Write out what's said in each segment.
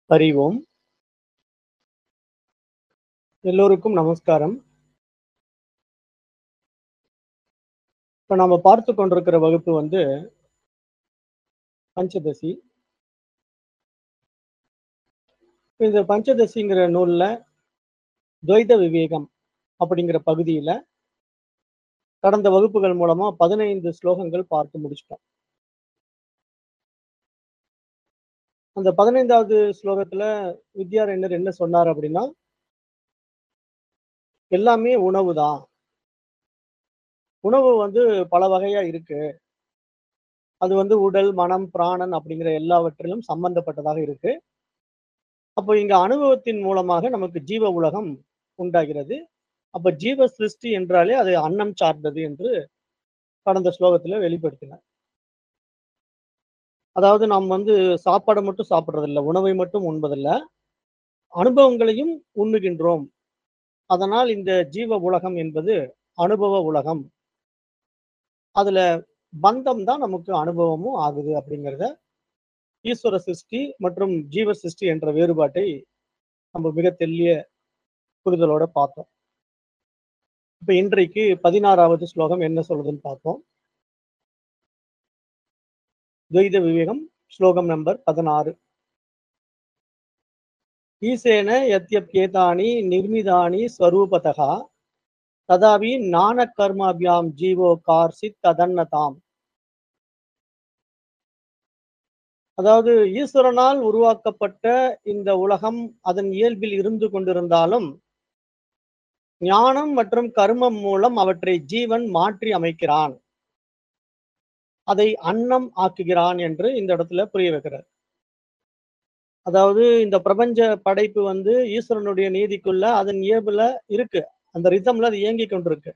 ஹரி ஓம் எல்லோருக்கும் நமஸ்காரம் இப்போ நம்ம பார்த்து கொண்டிருக்கிற வகுப்பு வந்து பஞ்சதசி இந்த பஞ்சதசிங்கிற நூல்ல துவைத விவேகம் அப்படிங்கிற பகுதியில கடந்த வகுப்புகள் மூலமா பதினைந்து ஸ்லோகங்கள் பார்த்து முடிச்சிட்டோம் அந்த பதினைந்தாவது ஸ்லோகத்துல வித்யாரண்யர் என்ன சொன்னார் அப்படின்னா எல்லாமே உணவு தான் உணவு வந்து பல வகையா இருக்கு அது வந்து உடல் மனம் பிராணன் அப்படிங்கிற எல்லாவற்றிலும் சம்பந்தப்பட்டதாக இருக்கு அப்போ இங்க அனுபவத்தின் மூலமாக நமக்கு ஜீவ உலகம் உண்டாகிறது அப்ப ஜீவ சிருஷ்டி என்றாலே அது அன்னம் சார்ந்தது என்று கடந்த ஸ்லோகத்துல வெளிப்படுத்தினார் அதாவது நாம் வந்து சாப்பாடை மட்டும் சாப்பிட்றதில்ல உணவை மட்டும் உண்பதில்ல அனுபவங்களையும் உண்ணுகின்றோம் அதனால் இந்த ஜீவ உலகம் என்பது அனுபவ உலகம் அதுல பந்தம் தான் நமக்கு அனுபவமும் ஆகுது அப்படிங்கிறத ஈஸ்வர சிருஷ்டி மற்றும் ஜீவ சிருஷ்டி என்ற வேறுபாட்டை நம்ம மிக தெளிய புரிதலோட பார்த்தோம் இப்ப இன்றைக்கு பதினாறாவது ஸ்லோகம் என்ன சொல்லுதுன்னு பார்ப்போம் துவைத விவேகம் ஸ்லோகம் நம்பர் பதினாறு ஈசேன யத்யப்யேதானி நிர்மிதானி ஸ்வரூபதகா ததாவி நான கர்மாபியாம் ஜீவோ கார்சித் ததன்னதாம் அதாவது ஈஸ்வரனால் உருவாக்கப்பட்ட இந்த உலகம் அதன் இயல்பில் இருந்து கொண்டிருந்தாலும் ஞானம் மற்றும் கர்மம் மூலம் அவற்றை ஜீவன் மாற்றி அமைக்கிறான் அதை அன்னம் ஆக்குகிறான் என்று இந்த இடத்துல புரிய வைக்கிறார் அதாவது இந்த பிரபஞ்ச படைப்பு வந்து ஈஸ்வரனுடைய நீதிக்குள்ள அதன் இயல்புல இருக்கு அந்த ரிதம்ல அது இயங்கி கொண்டிருக்கு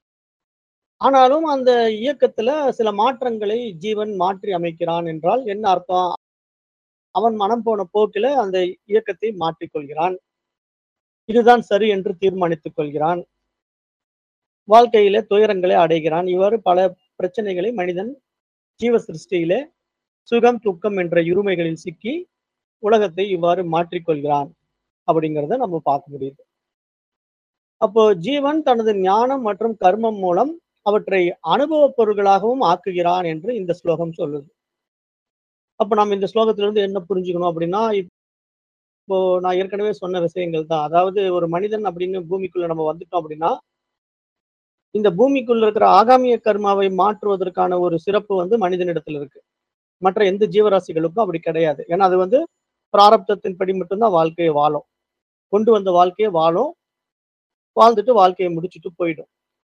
ஆனாலும் அந்த இயக்கத்துல சில மாற்றங்களை ஜீவன் மாற்றி அமைக்கிறான் என்றால் என்ன அர்த்தம் அவன் மனம் போன போக்கில அந்த இயக்கத்தை மாற்றிக்கொள்கிறான் இதுதான் சரி என்று தீர்மானித்துக் கொள்கிறான் வாழ்க்கையில துயரங்களை அடைகிறான் இவ்வாறு பல பிரச்சனைகளை மனிதன் ஜீவ சிருஷ்டியிலே சுகம் துக்கம் என்ற இருமைகளில் சிக்கி உலகத்தை இவ்வாறு மாற்றிக்கொள்கிறான் அப்படிங்கிறத நம்ம பார்க்க முடியுது அப்போ ஜீவன் தனது ஞானம் மற்றும் கர்மம் மூலம் அவற்றை அனுபவ பொருள்களாகவும் ஆக்குகிறான் என்று இந்த ஸ்லோகம் சொல்லுது அப்ப நம்ம இந்த ஸ்லோகத்திலிருந்து என்ன புரிஞ்சுக்கணும் அப்படின்னா இப்போ நான் ஏற்கனவே சொன்ன விஷயங்கள் தான் அதாவது ஒரு மனிதன் அப்படின்னு பூமிக்குள்ள நம்ம வந்துட்டோம் அப்படின்னா இந்த பூமிக்குள்ள இருக்கிற ஆகாமிய கர்மாவை மாற்றுவதற்கான ஒரு சிறப்பு வந்து மனிதனிடத்துல இருக்கு மற்ற எந்த ஜீவராசிகளுக்கும் அப்படி கிடையாது ஏன்னா அது வந்து பிராரப்தத்தின்படி மட்டும்தான் வாழ்க்கையை வாழும் கொண்டு வந்த வாழ்க்கையை வாழும் வாழ்ந்துட்டு வாழ்க்கையை முடிச்சுட்டு போயிடும்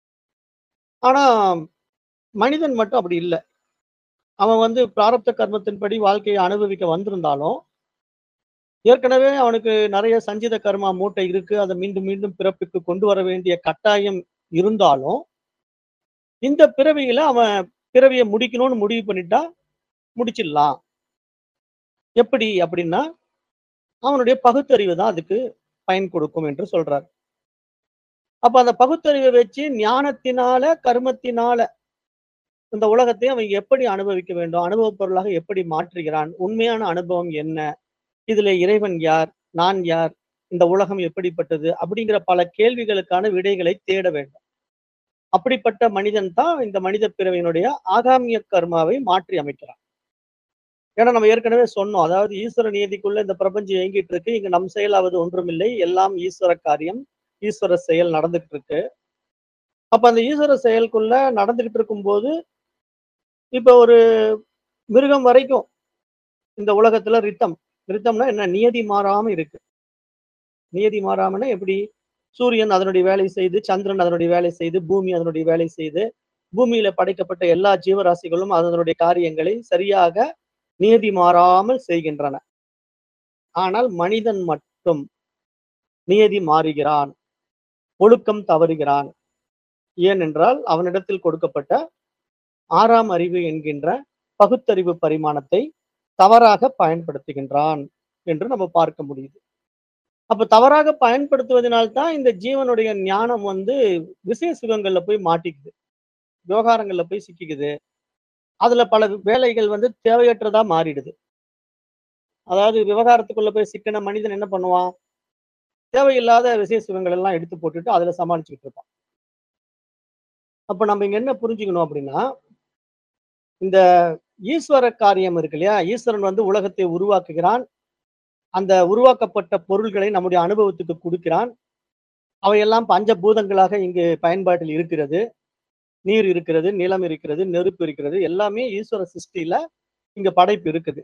ஆனா மனிதன் மட்டும் அப்படி இல்லை அவன் வந்து பிராரப்த கர்மத்தின்படி வாழ்க்கையை அனுபவிக்க வந்திருந்தாலும் ஏற்கனவே அவனுக்கு நிறைய சஞ்சித கர்மா மூட்டை இருக்கு அதை மீண்டும் மீண்டும் பிறப்புக்கு கொண்டு வர வேண்டிய கட்டாயம் இருந்தாலும் இந்த பிறவியில அவன் பிறவியை முடிக்கணும்னு முடிவு பண்ணிட்டா முடிச்சிடலாம் எப்படி அப்படின்னா அவனுடைய பகுத்தறிவு தான் அதுக்கு பயன் கொடுக்கும் என்று சொல்றார் அப்ப அந்த பகுத்தறிவை வச்சு ஞானத்தினால கர்மத்தினால இந்த உலகத்தை அவன் எப்படி அனுபவிக்க வேண்டும் அனுபவ பொருளாக எப்படி மாற்றுகிறான் உண்மையான அனுபவம் என்ன இதுல இறைவன் யார் நான் யார் இந்த உலகம் எப்படிப்பட்டது அப்படிங்கிற பல கேள்விகளுக்கான விடைகளை தேட வேண்டும் அப்படிப்பட்ட மனிதன் தான் இந்த மனித பிறவியினுடைய ஆகாமிய கர்மாவை மாற்றி அமைக்கிறான் ஏன்னா நம்ம ஏற்கனவே சொன்னோம் அதாவது ஈஸ்வர நியதிக்குள்ள இந்த பிரபஞ்சம் இயங்கிட்டு இருக்கு இங்க நம் செயலாவது ஒன்றுமில்லை எல்லாம் ஈஸ்வர காரியம் ஈஸ்வர செயல் நடந்துகிட்டு இருக்கு அப்ப அந்த ஈஸ்வர செயலுக்குள்ள நடந்துகிட்டு இருக்கும்போது இப்ப ஒரு மிருகம் வரைக்கும் இந்த உலகத்துல ரித்தம் ரித்தம்னா என்ன நியதி மாறாம இருக்கு நியதி மாறாமன்னா எப்படி சூரியன் அதனுடைய வேலை செய்து சந்திரன் அதனுடைய வேலை செய்து பூமி அதனுடைய வேலை செய்து பூமியில படைக்கப்பட்ட எல்லா ஜீவராசிகளும் அதனுடைய காரியங்களை சரியாக நியதி மாறாமல் செய்கின்றன ஆனால் மனிதன் மட்டும் நியதி மாறுகிறான் ஒழுக்கம் தவறுகிறான் ஏனென்றால் அவனிடத்தில் கொடுக்கப்பட்ட ஆறாம் அறிவு என்கின்ற பகுத்தறிவு பரிமாணத்தை தவறாக பயன்படுத்துகின்றான் என்று நம்ம பார்க்க முடியுது அப்ப தவறாக பயன்படுத்துவதனால்தான் இந்த ஜீவனுடைய ஞானம் வந்து விஷய சுகங்கள்ல போய் மாட்டிக்குது விவகாரங்கள்ல போய் சிக்கிக்குது அதுல பல வேலைகள் வந்து தேவையற்றதா மாறிடுது அதாவது விவகாரத்துக்குள்ள போய் சிக்கின மனிதன் என்ன பண்ணுவான் தேவையில்லாத விசேஷ சுகங்கள் எல்லாம் எடுத்து போட்டுட்டு அதுல சமாளிச்சுக்கிட்டு இருப்பான் அப்ப நம்ம இங்க என்ன புரிஞ்சுக்கணும் அப்படின்னா இந்த ஈஸ்வர காரியம் இருக்கு இல்லையா ஈஸ்வரன் வந்து உலகத்தை உருவாக்குகிறான் அந்த உருவாக்கப்பட்ட பொருள்களை நம்முடைய அனுபவத்துக்கு கொடுக்கிறான் அவையெல்லாம் பஞ்சபூதங்களாக இங்கு பயன்பாட்டில் இருக்கிறது நீர் இருக்கிறது நிலம் இருக்கிறது நெருப்பு இருக்கிறது எல்லாமே ஈஸ்வர சிருஷ்டியில இங்க படைப்பு இருக்குது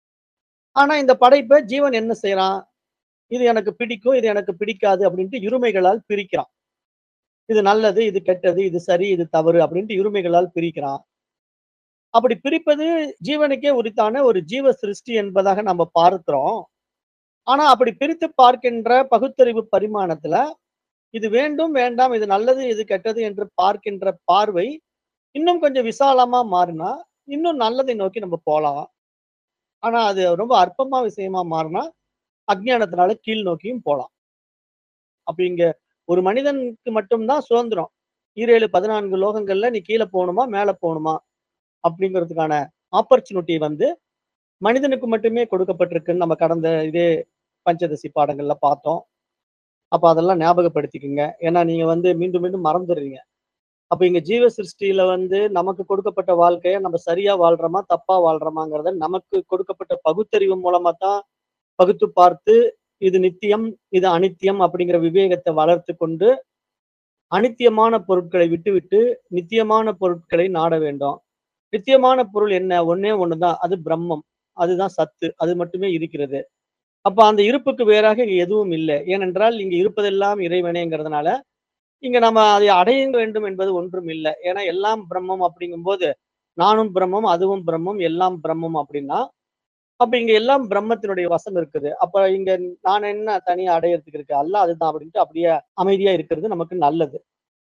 ஆனா இந்த படைப்பை ஜீவன் என்ன செய்யறான் இது எனக்கு பிடிக்கும் இது எனக்கு பிடிக்காது அப்படின்ட்டு இருமைகளால் பிரிக்கிறான் இது நல்லது இது கெட்டது இது சரி இது தவறு அப்படின்ட்டு இருமைகளால் பிரிக்கிறான் அப்படி பிரிப்பது ஜீவனுக்கே உரித்தான ஒரு ஜீவ சிருஷ்டி என்பதாக நம்ம பார்க்கிறோம் ஆனா அப்படி பிரித்து பார்க்கின்ற பகுத்தறிவு பரிமாணத்துல இது வேண்டும் வேண்டாம் இது நல்லது இது கெட்டது என்று பார்க்கின்ற பார்வை இன்னும் கொஞ்சம் விசாலமா மாறினா இன்னும் நல்லதை நோக்கி நம்ம போலாம் ஆனா அது ரொம்ப அற்பமா விஷயமா மாறினா அஜ்ஞானத்தினால கீழ் நோக்கியும் போலாம் அப்ப இங்க ஒரு மனிதனுக்கு மட்டும்தான் சுதந்திரம் ஈரேழு பதினான்கு லோகங்கள்ல நீ கீழே போகணுமா மேல போகணுமா அப்படிங்கிறதுக்கான ஆப்பர்ச்சுனிட்டி வந்து மனிதனுக்கு மட்டுமே கொடுக்கப்பட்டிருக்குன்னு நம்ம கடந்த இதே பஞ்சதசி பாடங்கள்ல பார்த்தோம் அப்ப அதெல்லாம் ஞாபகப்படுத்திக்கோங்க ஏன்னா நீங்க வந்து மீண்டும் மீண்டும் மறந்துடுறீங்க அப்ப இங்க ஜீவ சிருஷ்டியில வந்து நமக்கு கொடுக்கப்பட்ட வாழ்க்கைய நம்ம சரியா வாழ்றோமா தப்பா வாழ்றோமாங்கிறத நமக்கு கொடுக்கப்பட்ட பகுத்தறிவு மூலமா தான் பகுத்து பார்த்து இது நித்தியம் இது அனித்தியம் அப்படிங்கிற விவேகத்தை வளர்த்து கொண்டு அனித்தியமான பொருட்களை விட்டுவிட்டு நித்தியமான பொருட்களை நாட வேண்டும் நித்தியமான பொருள் என்ன ஒன்னே ஒண்ணுதான் அது பிரம்மம் அதுதான் சத்து அது மட்டுமே இருக்கிறது அப்ப அந்த இருப்புக்கு வேறாக இங்க எதுவும் இல்லை ஏனென்றால் இங்க இருப்பதெல்லாம் இறைவனேங்கிறதுனால இங்க நம்ம அதை அடைய வேண்டும் என்பது ஒன்றும் இல்லை ஏன்னா எல்லாம் பிரம்மம் அப்படிங்கும்போது நானும் பிரம்மம் அதுவும் பிரம்மம் எல்லாம் பிரம்மம் அப்படின்னா அப்ப இங்க எல்லாம் பிரம்மத்தினுடைய வசம் இருக்குது அப்ப இங்க நான் என்ன தனியா அடையறதுக்கு இருக்கு அல்ல அதுதான் அப்படின்ட்டு அப்படியே அமைதியா இருக்கிறது நமக்கு நல்லது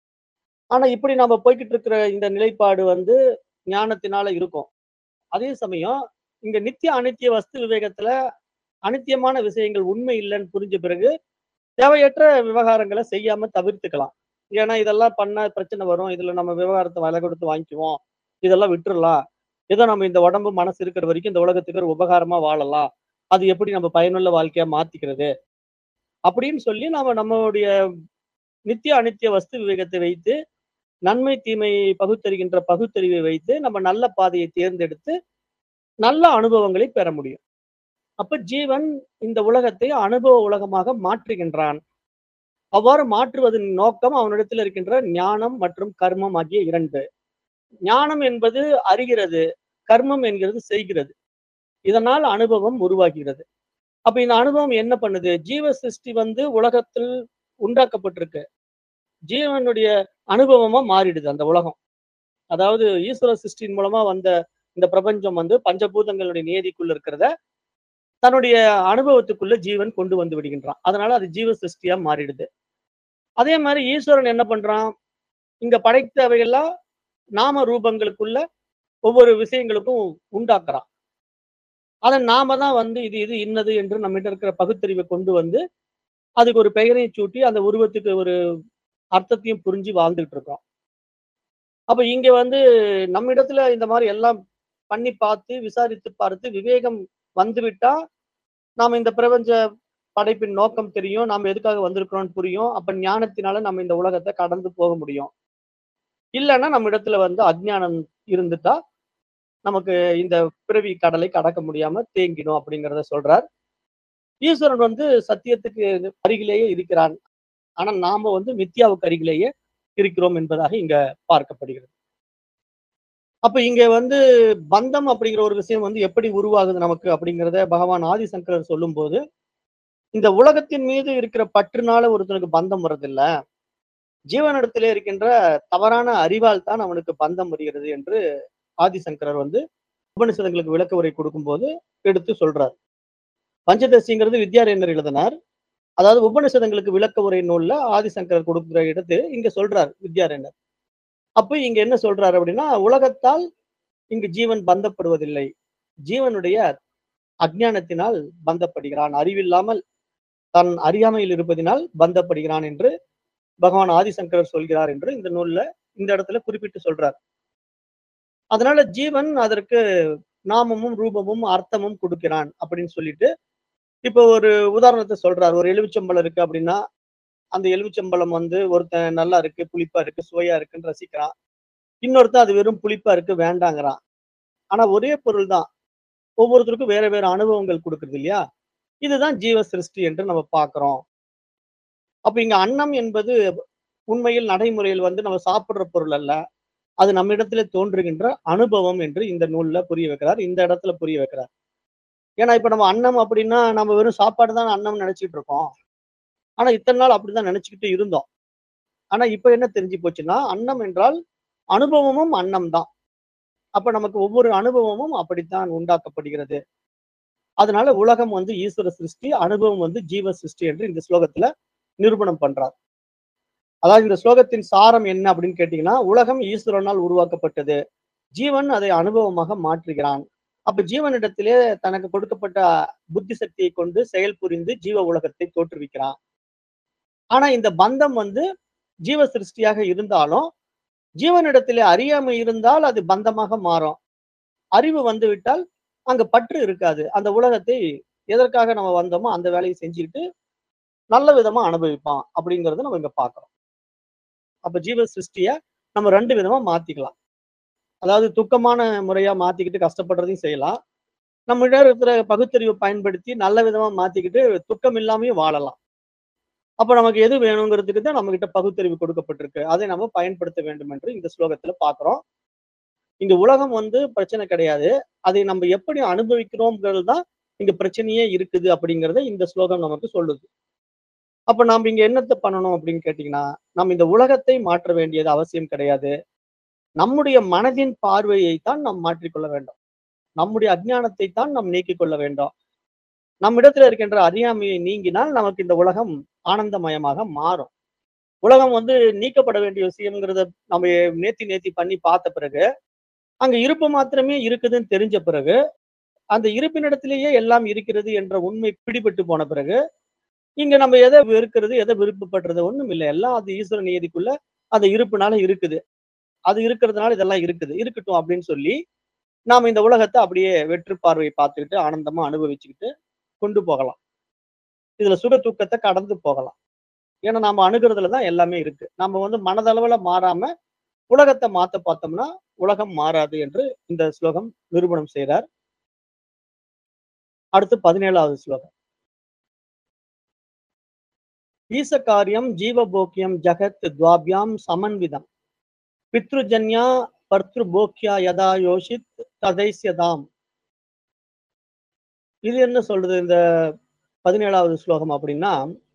ஆனா இப்படி நம்ம போய்கிட்டு இருக்கிற இந்த நிலைப்பாடு வந்து ஞானத்தினால இருக்கும் அதே சமயம் இங்க நித்திய அனித்திய வஸ்து விவேகத்துல அனித்தியமான விஷயங்கள் உண்மை இல்லைன்னு புரிஞ்ச பிறகு தேவையற்ற விவகாரங்களை செய்யாம தவிர்த்துக்கலாம் ஏன்னா இதெல்லாம் பண்ணா பிரச்சனை வரும் இதுல நம்ம விவகாரத்தை விலை கொடுத்து வாங்கிக்குவோம் இதெல்லாம் விட்டுறலாம் ஏதோ நம்ம இந்த உடம்பு மனசு இருக்கிற வரைக்கும் இந்த உலகத்துக்கு ஒரு உபகாரமா வாழலாம் அது எப்படி நம்ம பயனுள்ள வாழ்க்கையா மாத்திக்கிறது அப்படின்னு சொல்லி நாம நம்மளுடைய நித்திய அனித்திய வஸ்து விவேகத்தை வைத்து நன்மை தீமை பகுத்தறிகின்ற பகுத்தறிவை வைத்து நம்ம நல்ல பாதையை தேர்ந்தெடுத்து நல்ல அனுபவங்களை பெற முடியும் அப்ப ஜீவன் இந்த உலகத்தை அனுபவ உலகமாக மாற்றுகின்றான் அவ்வாறு மாற்றுவதன் நோக்கம் அவனிடத்தில் இருக்கின்ற ஞானம் மற்றும் கர்மம் ஆகிய இரண்டு ஞானம் என்பது அறிகிறது கர்மம் என்கிறது செய்கிறது இதனால் அனுபவம் உருவாகிறது அப்ப இந்த அனுபவம் என்ன பண்ணுது ஜீவ சிருஷ்டி வந்து உலகத்தில் உண்டாக்கப்பட்டிருக்கு ஜீவனுடைய அனுபவமா மாறிடுது அந்த உலகம் அதாவது ஈஸ்வர சிருஷ்டியின் மூலமா வந்த இந்த பிரபஞ்சம் வந்து பஞ்சபூதங்களுடைய நியதிக்குள்ள இருக்கிறத தன்னுடைய அனுபவத்துக்குள்ள ஜீவன் கொண்டு வந்து விடுகின்றான் அதனால அது ஜீவ சிருஷ்டியா மாறிடுது அதே மாதிரி ஈஸ்வரன் என்ன பண்றான் இங்க படைத்தவையெல்லாம் நாம ரூபங்களுக்குள்ள ஒவ்வொரு விஷயங்களுக்கும் உண்டாக்குறான் அதை நாம தான் வந்து இது இது இன்னது என்று நம்மகிட்ட இருக்கிற பகுத்தறிவை கொண்டு வந்து அதுக்கு ஒரு பெயரை சூட்டி அந்த உருவத்துக்கு ஒரு அர்த்தத்தையும் புரிஞ்சு வாழ்ந்துட்டு இருக்கோம் அப்ப இங்க வந்து நம்ம இடத்துல இந்த மாதிரி எல்லாம் பண்ணி பார்த்து விசாரித்து பார்த்து விவேகம் வந்துவிட்டா நாம இந்த பிரபஞ்ச படைப்பின் நோக்கம் தெரியும் நாம எதுக்காக வந்திருக்கிறோம்னு புரியும் அப்ப ஞானத்தினால நம்ம இந்த உலகத்தை கடந்து போக முடியும் இல்லைன்னா நம்ம இடத்துல வந்து அஜ்ஞானம் இருந்துட்டா நமக்கு இந்த பிறவி கடலை கடக்க முடியாம தேங்கிடும் அப்படிங்கிறத சொல்றார் ஈஸ்வரன் வந்து சத்தியத்துக்கு அருகிலேயே இருக்கிறான் ஆனா நாம வந்து மித்யாவுக்கு அருகிலேயே இருக்கிறோம் என்பதாக இங்க பார்க்கப்படுகிறது அப்ப இங்க வந்து பந்தம் அப்படிங்கிற ஒரு விஷயம் வந்து எப்படி உருவாகுது நமக்கு அப்படிங்கிறத பகவான் ஆதிசங்கரர் சொல்லும்போது இந்த உலகத்தின் மீது இருக்கிற பற்றுனால ஒருத்தனுக்கு பந்தம் வர்றதில்ல ஜீவனிடத்திலே இருக்கின்ற தவறான அறிவால் தான் அவனுக்கு பந்தம் வருகிறது என்று ஆதிசங்கரர் வந்து உபனிஷதங்களுக்கு விளக்க உரை கொடுக்கும்போது எடுத்து சொல்றார் பஞ்சதசிங்கிறது வித்யாரண்யர் எழுதினார் அதாவது உபனிஷதங்களுக்கு விளக்க உரை நூல்ல ஆதிசங்கரர் கொடுக்கிற இடத்து இங்க சொல்றார் வித்யாரண்யர் அப்ப இங்க என்ன சொல்றாரு அப்படின்னா உலகத்தால் இங்கு ஜீவன் பந்தப்படுவதில்லை ஜீவனுடைய அஜ்ஞானத்தினால் பந்தப்படுகிறான் அறிவில்லாமல் தன் அறியாமையில் இருப்பதினால் பந்தப்படுகிறான் என்று பகவான் ஆதிசங்கரர் சொல்கிறார் என்று இந்த நூல்ல இந்த இடத்துல குறிப்பிட்டு சொல்றார் அதனால ஜீவன் அதற்கு நாமமும் ரூபமும் அர்த்தமும் கொடுக்கிறான் அப்படின்னு சொல்லிட்டு இப்போ ஒரு உதாரணத்தை சொல்றாரு ஒரு எலுமிச்சம்பழம் இருக்கு அப்படின்னா அந்த எலுமிச்சம்பழம் வந்து ஒருத்தன் நல்லா இருக்கு புளிப்பா இருக்கு சுவையா இருக்குன்னு ரசிக்கிறான் இன்னொருத்தன் அது வெறும் புளிப்பா இருக்கு வேண்டாங்கிறான் ஆனா ஒரே பொருள் தான் ஒவ்வொருத்தருக்கும் வேற வேற அனுபவங்கள் கொடுக்குறது இல்லையா இதுதான் ஜீவ சிருஷ்டி என்று நம்ம பார்க்கிறோம் அப்ப இங்க அன்னம் என்பது உண்மையில் நடைமுறையில் வந்து நம்ம சாப்பிடுற பொருள் அல்ல அது நம்மிடத்திலே தோன்றுகின்ற அனுபவம் என்று இந்த நூல்ல புரிய வைக்கிறார் இந்த இடத்துல புரிய வைக்கிறார் ஏன்னா இப்ப நம்ம அன்னம் அப்படின்னா நம்ம வெறும் சாப்பாடு தான் அன்னம் நினைச்சிட்டு இருக்கோம் ஆனா இத்தனை நாள் அப்படிதான் நினைச்சுக்கிட்டு இருந்தோம் ஆனா இப்ப என்ன தெரிஞ்சு போச்சுன்னா அன்னம் என்றால் அனுபவமும் அன்னம் தான் அப்ப நமக்கு ஒவ்வொரு அனுபவமும் அப்படித்தான் உண்டாக்கப்படுகிறது அதனால உலகம் வந்து ஈஸ்வர சிருஷ்டி அனுபவம் வந்து ஜீவ சிருஷ்டி என்று இந்த ஸ்லோகத்துல நிரூபணம் பண்றார் அதாவது இந்த ஸ்லோகத்தின் சாரம் என்ன அப்படின்னு கேட்டீங்கன்னா உலகம் ஈஸ்வரனால் உருவாக்கப்பட்டது ஜீவன் அதை அனுபவமாக மாற்றுகிறான் அப்ப ஜீவனிடத்திலே தனக்கு கொடுக்கப்பட்ட புத்தி சக்தியை கொண்டு செயல் புரிந்து ஜீவ உலகத்தை தோற்றுவிக்கிறான் ஆனா இந்த பந்தம் வந்து ஜீவ சிருஷ்டியாக இருந்தாலும் ஜீவனிடத்திலே அறியாமை இருந்தால் அது பந்தமாக மாறும் அறிவு வந்து விட்டால் அங்க பற்று இருக்காது அந்த உலகத்தை எதற்காக நம்ம வந்தோமோ அந்த வேலையை செஞ்சுக்கிட்டு நல்ல விதமா அனுபவிப்பான் அப்படிங்கறத நம்ம இங்க பாக்குறோம் அப்ப ஜீவ சிருஷ்டிய நம்ம ரெண்டு விதமா மாத்திக்கலாம் அதாவது துக்கமான முறையா மாத்திக்கிட்டு கஷ்டப்படுறதையும் செய்யலாம் நம்ம இருக்கிற பகுத்தறிவை பயன்படுத்தி நல்ல விதமா மாத்திக்கிட்டு துக்கம் இல்லாமையும் வாழலாம் அப்ப நமக்கு எது வேணுங்கிறதுக்கு தான் நம்ம கிட்ட பகுத்தறிவு கொடுக்கப்பட்டிருக்கு அதை நம்ம பயன்படுத்த வேண்டும் என்று இந்த ஸ்லோகத்துல பாக்குறோம் இங்க உலகம் வந்து பிரச்சனை கிடையாது அதை நம்ம எப்படி அனுபவிக்கிறோம்ங்கிறது தான் இங்க பிரச்சனையே இருக்குது அப்படிங்கறத இந்த ஸ்லோகம் நமக்கு சொல்லுது அப்ப நாம இங்க என்னத்தை பண்ணணும் அப்படின்னு கேட்டீங்கன்னா நம்ம இந்த உலகத்தை மாற்ற வேண்டியது அவசியம் கிடையாது நம்முடைய மனதின் பார்வையை தான் நாம் மாற்றிக்கொள்ள வேண்டும் நம்முடைய அஜ்ஞானத்தை தான் நாம் நீக்கிக் கொள்ள வேண்டும் நம்மிடத்துல இருக்கின்ற அறியாமையை நீங்கினால் நமக்கு இந்த உலகம் ஆனந்தமயமாக மாறும் உலகம் வந்து நீக்கப்பட வேண்டிய விஷயம்ங்கிறத நம்ம நேத்தி நேத்தி பண்ணி பார்த்த பிறகு அங்க இருப்பு மாத்திரமே இருக்குதுன்னு தெரிஞ்ச பிறகு அந்த இருப்பினிடத்திலேயே எல்லாம் இருக்கிறது என்ற உண்மை பிடிபட்டு போன பிறகு இங்க நம்ம எதை வெறுக்கிறது எதை விருப்பப்படுறது ஒண்ணும் இல்லை எல்லாம் அது ஈஸ்வர நியதிக்குள்ள அந்த இருப்புனால இருக்குது அது இருக்கிறதுனால இதெல்லாம் இருக்குது இருக்கட்டும் அப்படின்னு சொல்லி நாம இந்த உலகத்தை அப்படியே வெற்று பார்வையை பார்த்துக்கிட்டு ஆனந்தமா அனுபவிச்சுக்கிட்டு கொண்டு போகலாம் இதுல சுக தூக்கத்தை கடந்து போகலாம் ஏன்னா நாம அணுகிறதுல தான் எல்லாமே இருக்கு நம்ம வந்து மனதளவுல மாறாம உலகத்தை மாத்த பார்த்தோம்னா உலகம் மாறாது என்று இந்த ஸ்லோகம் நிரூபணம் செய்கிறார் அடுத்து பதினேழாவது ஸ்லோகம் ஈசகாரியம் ஜீவபோக்கியம் ஜகத் துவாபியாம் சமன்விதம் பித்ருஜன்யா பர்த்ருபோக்கியா யதா யோசித் ததைஸ்யதாம் இது என்ன சொல்றது இந்த பதினேழாவது ஸ்லோகம் அப்படின்னா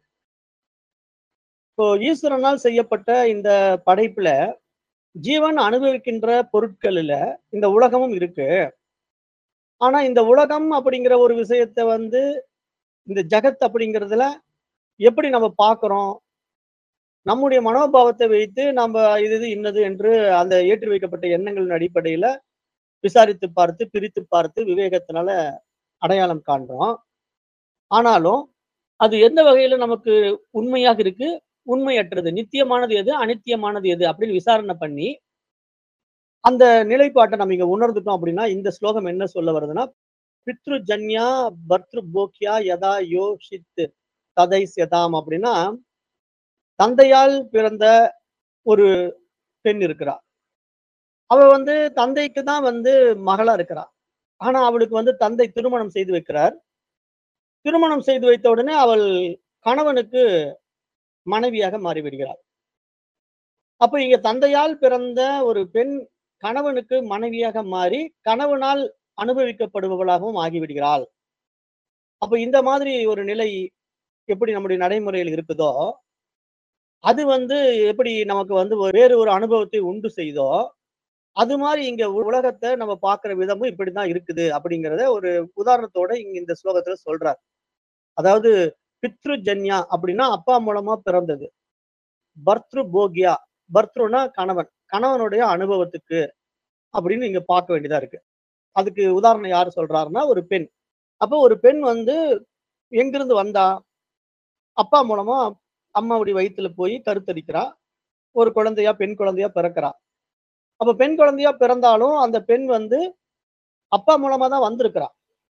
இப்போ ஈஸ்வரனால் செய்யப்பட்ட இந்த படைப்புல ஜீவன் அனுபவிக்கின்ற பொருட்களில இந்த உலகமும் இருக்கு ஆனா இந்த உலகம் அப்படிங்கிற ஒரு விஷயத்த வந்து இந்த ஜகத் அப்படிங்கிறதுல எப்படி நம்ம பார்க்கிறோம் நம்முடைய மனோபாவத்தை வைத்து நம்ம இது இது இன்னது என்று அந்த ஏற்றி வைக்கப்பட்ட எண்ணங்களின் அடிப்படையில விசாரித்து பார்த்து பிரித்து பார்த்து விவேகத்தினால அடையாளம் காண்றோம் ஆனாலும் அது எந்த வகையில நமக்கு உண்மையாக இருக்கு உண்மையற்றது நித்தியமானது எது அனித்தியமானது எது அப்படின்னு விசாரணை பண்ணி அந்த நிலைப்பாட்டை நம்ம இங்க உணர்ந்துட்டோம் அப்படின்னா இந்த ஸ்லோகம் என்ன சொல்ல வருதுன்னா பித்ரு ஜன்யா பர்த்ரு போக்கியா யதா யோஷித் ததை சதாம் அப்படின்னா தந்தையால் பிறந்த ஒரு பெண் இருக்கிறா அவ வந்து தந்தைக்கு தான் வந்து மகளா இருக்கிறா ஆனா அவளுக்கு வந்து தந்தை திருமணம் செய்து வைக்கிறார் திருமணம் செய்து வைத்த உடனே அவள் கணவனுக்கு மனைவியாக மாறிவிடுகிறார் அப்ப இங்க தந்தையால் பிறந்த ஒரு பெண் கணவனுக்கு மனைவியாக மாறி கணவனால் அனுபவிக்கப்படுபவளாகவும் ஆகிவிடுகிறாள் அப்ப இந்த மாதிரி ஒரு நிலை எப்படி நம்முடைய நடைமுறையில் இருக்குதோ அது வந்து எப்படி நமக்கு வந்து ஒரு- வேறு ஒரு அனுபவத்தை உண்டு செய்தோ அது மாதிரி இங்க உ- உலகத்தை நம்ம பார்க்கிற விதமும் இப்படிதான் இருக்குது அப்படிங்கிறத ஒரு உதாரணத்தோட இங்க இந்த ஸ்லோகத்துல சொல்றார் அதாவது பித்ரு ஜன்யா அப்படின்னா அப்பா மூலமா பிறந்தது பர்த்ரு போக்யா பர்த்ருனா கணவன் கணவனுடைய அனுபவத்துக்கு அப்படின்னு இங்க பார்க்க வேண்டியதா இருக்கு அதுக்கு உதாரணம் யாரு சொல்றாருன்னா ஒரு பெண் அப்போ ஒரு பெண் வந்து எங்கிருந்து வந்தா அப்பா மூலமா அம்மாவுடைய வயித்துல போய் கருத்தரிக்கிறா ஒரு குழந்தையா பெண் குழந்தையா பிறக்கிறா அப்ப பெண் குழந்தையா பிறந்தாலும் அந்த பெண் வந்து அப்பா மூலமா தான் வந்திருக்கிறா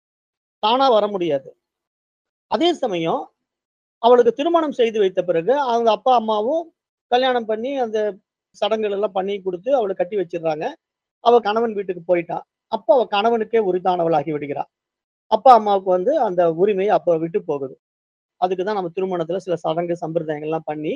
தானா வர முடியாது அதே சமயம் அவளுக்கு திருமணம் செய்து வைத்த பிறகு அவங்க அப்பா அம்மாவும் கல்யாணம் பண்ணி அந்த சடங்குகள் எல்லாம் பண்ணி கொடுத்து அவளை கட்டி வச்சிடுறாங்க அவ கணவன் வீட்டுக்கு போயிட்டா அப்போ அவ கணவனுக்கே உரித்தானவளாகி விடுகிறா அப்பா அம்மாவுக்கு வந்து அந்த உரிமை அப்ப விட்டு போகுது அதுக்கு தான் நம்ம திருமணத்துல சில சடங்கு சம்பிரதாயங்கள்லாம் பண்ணி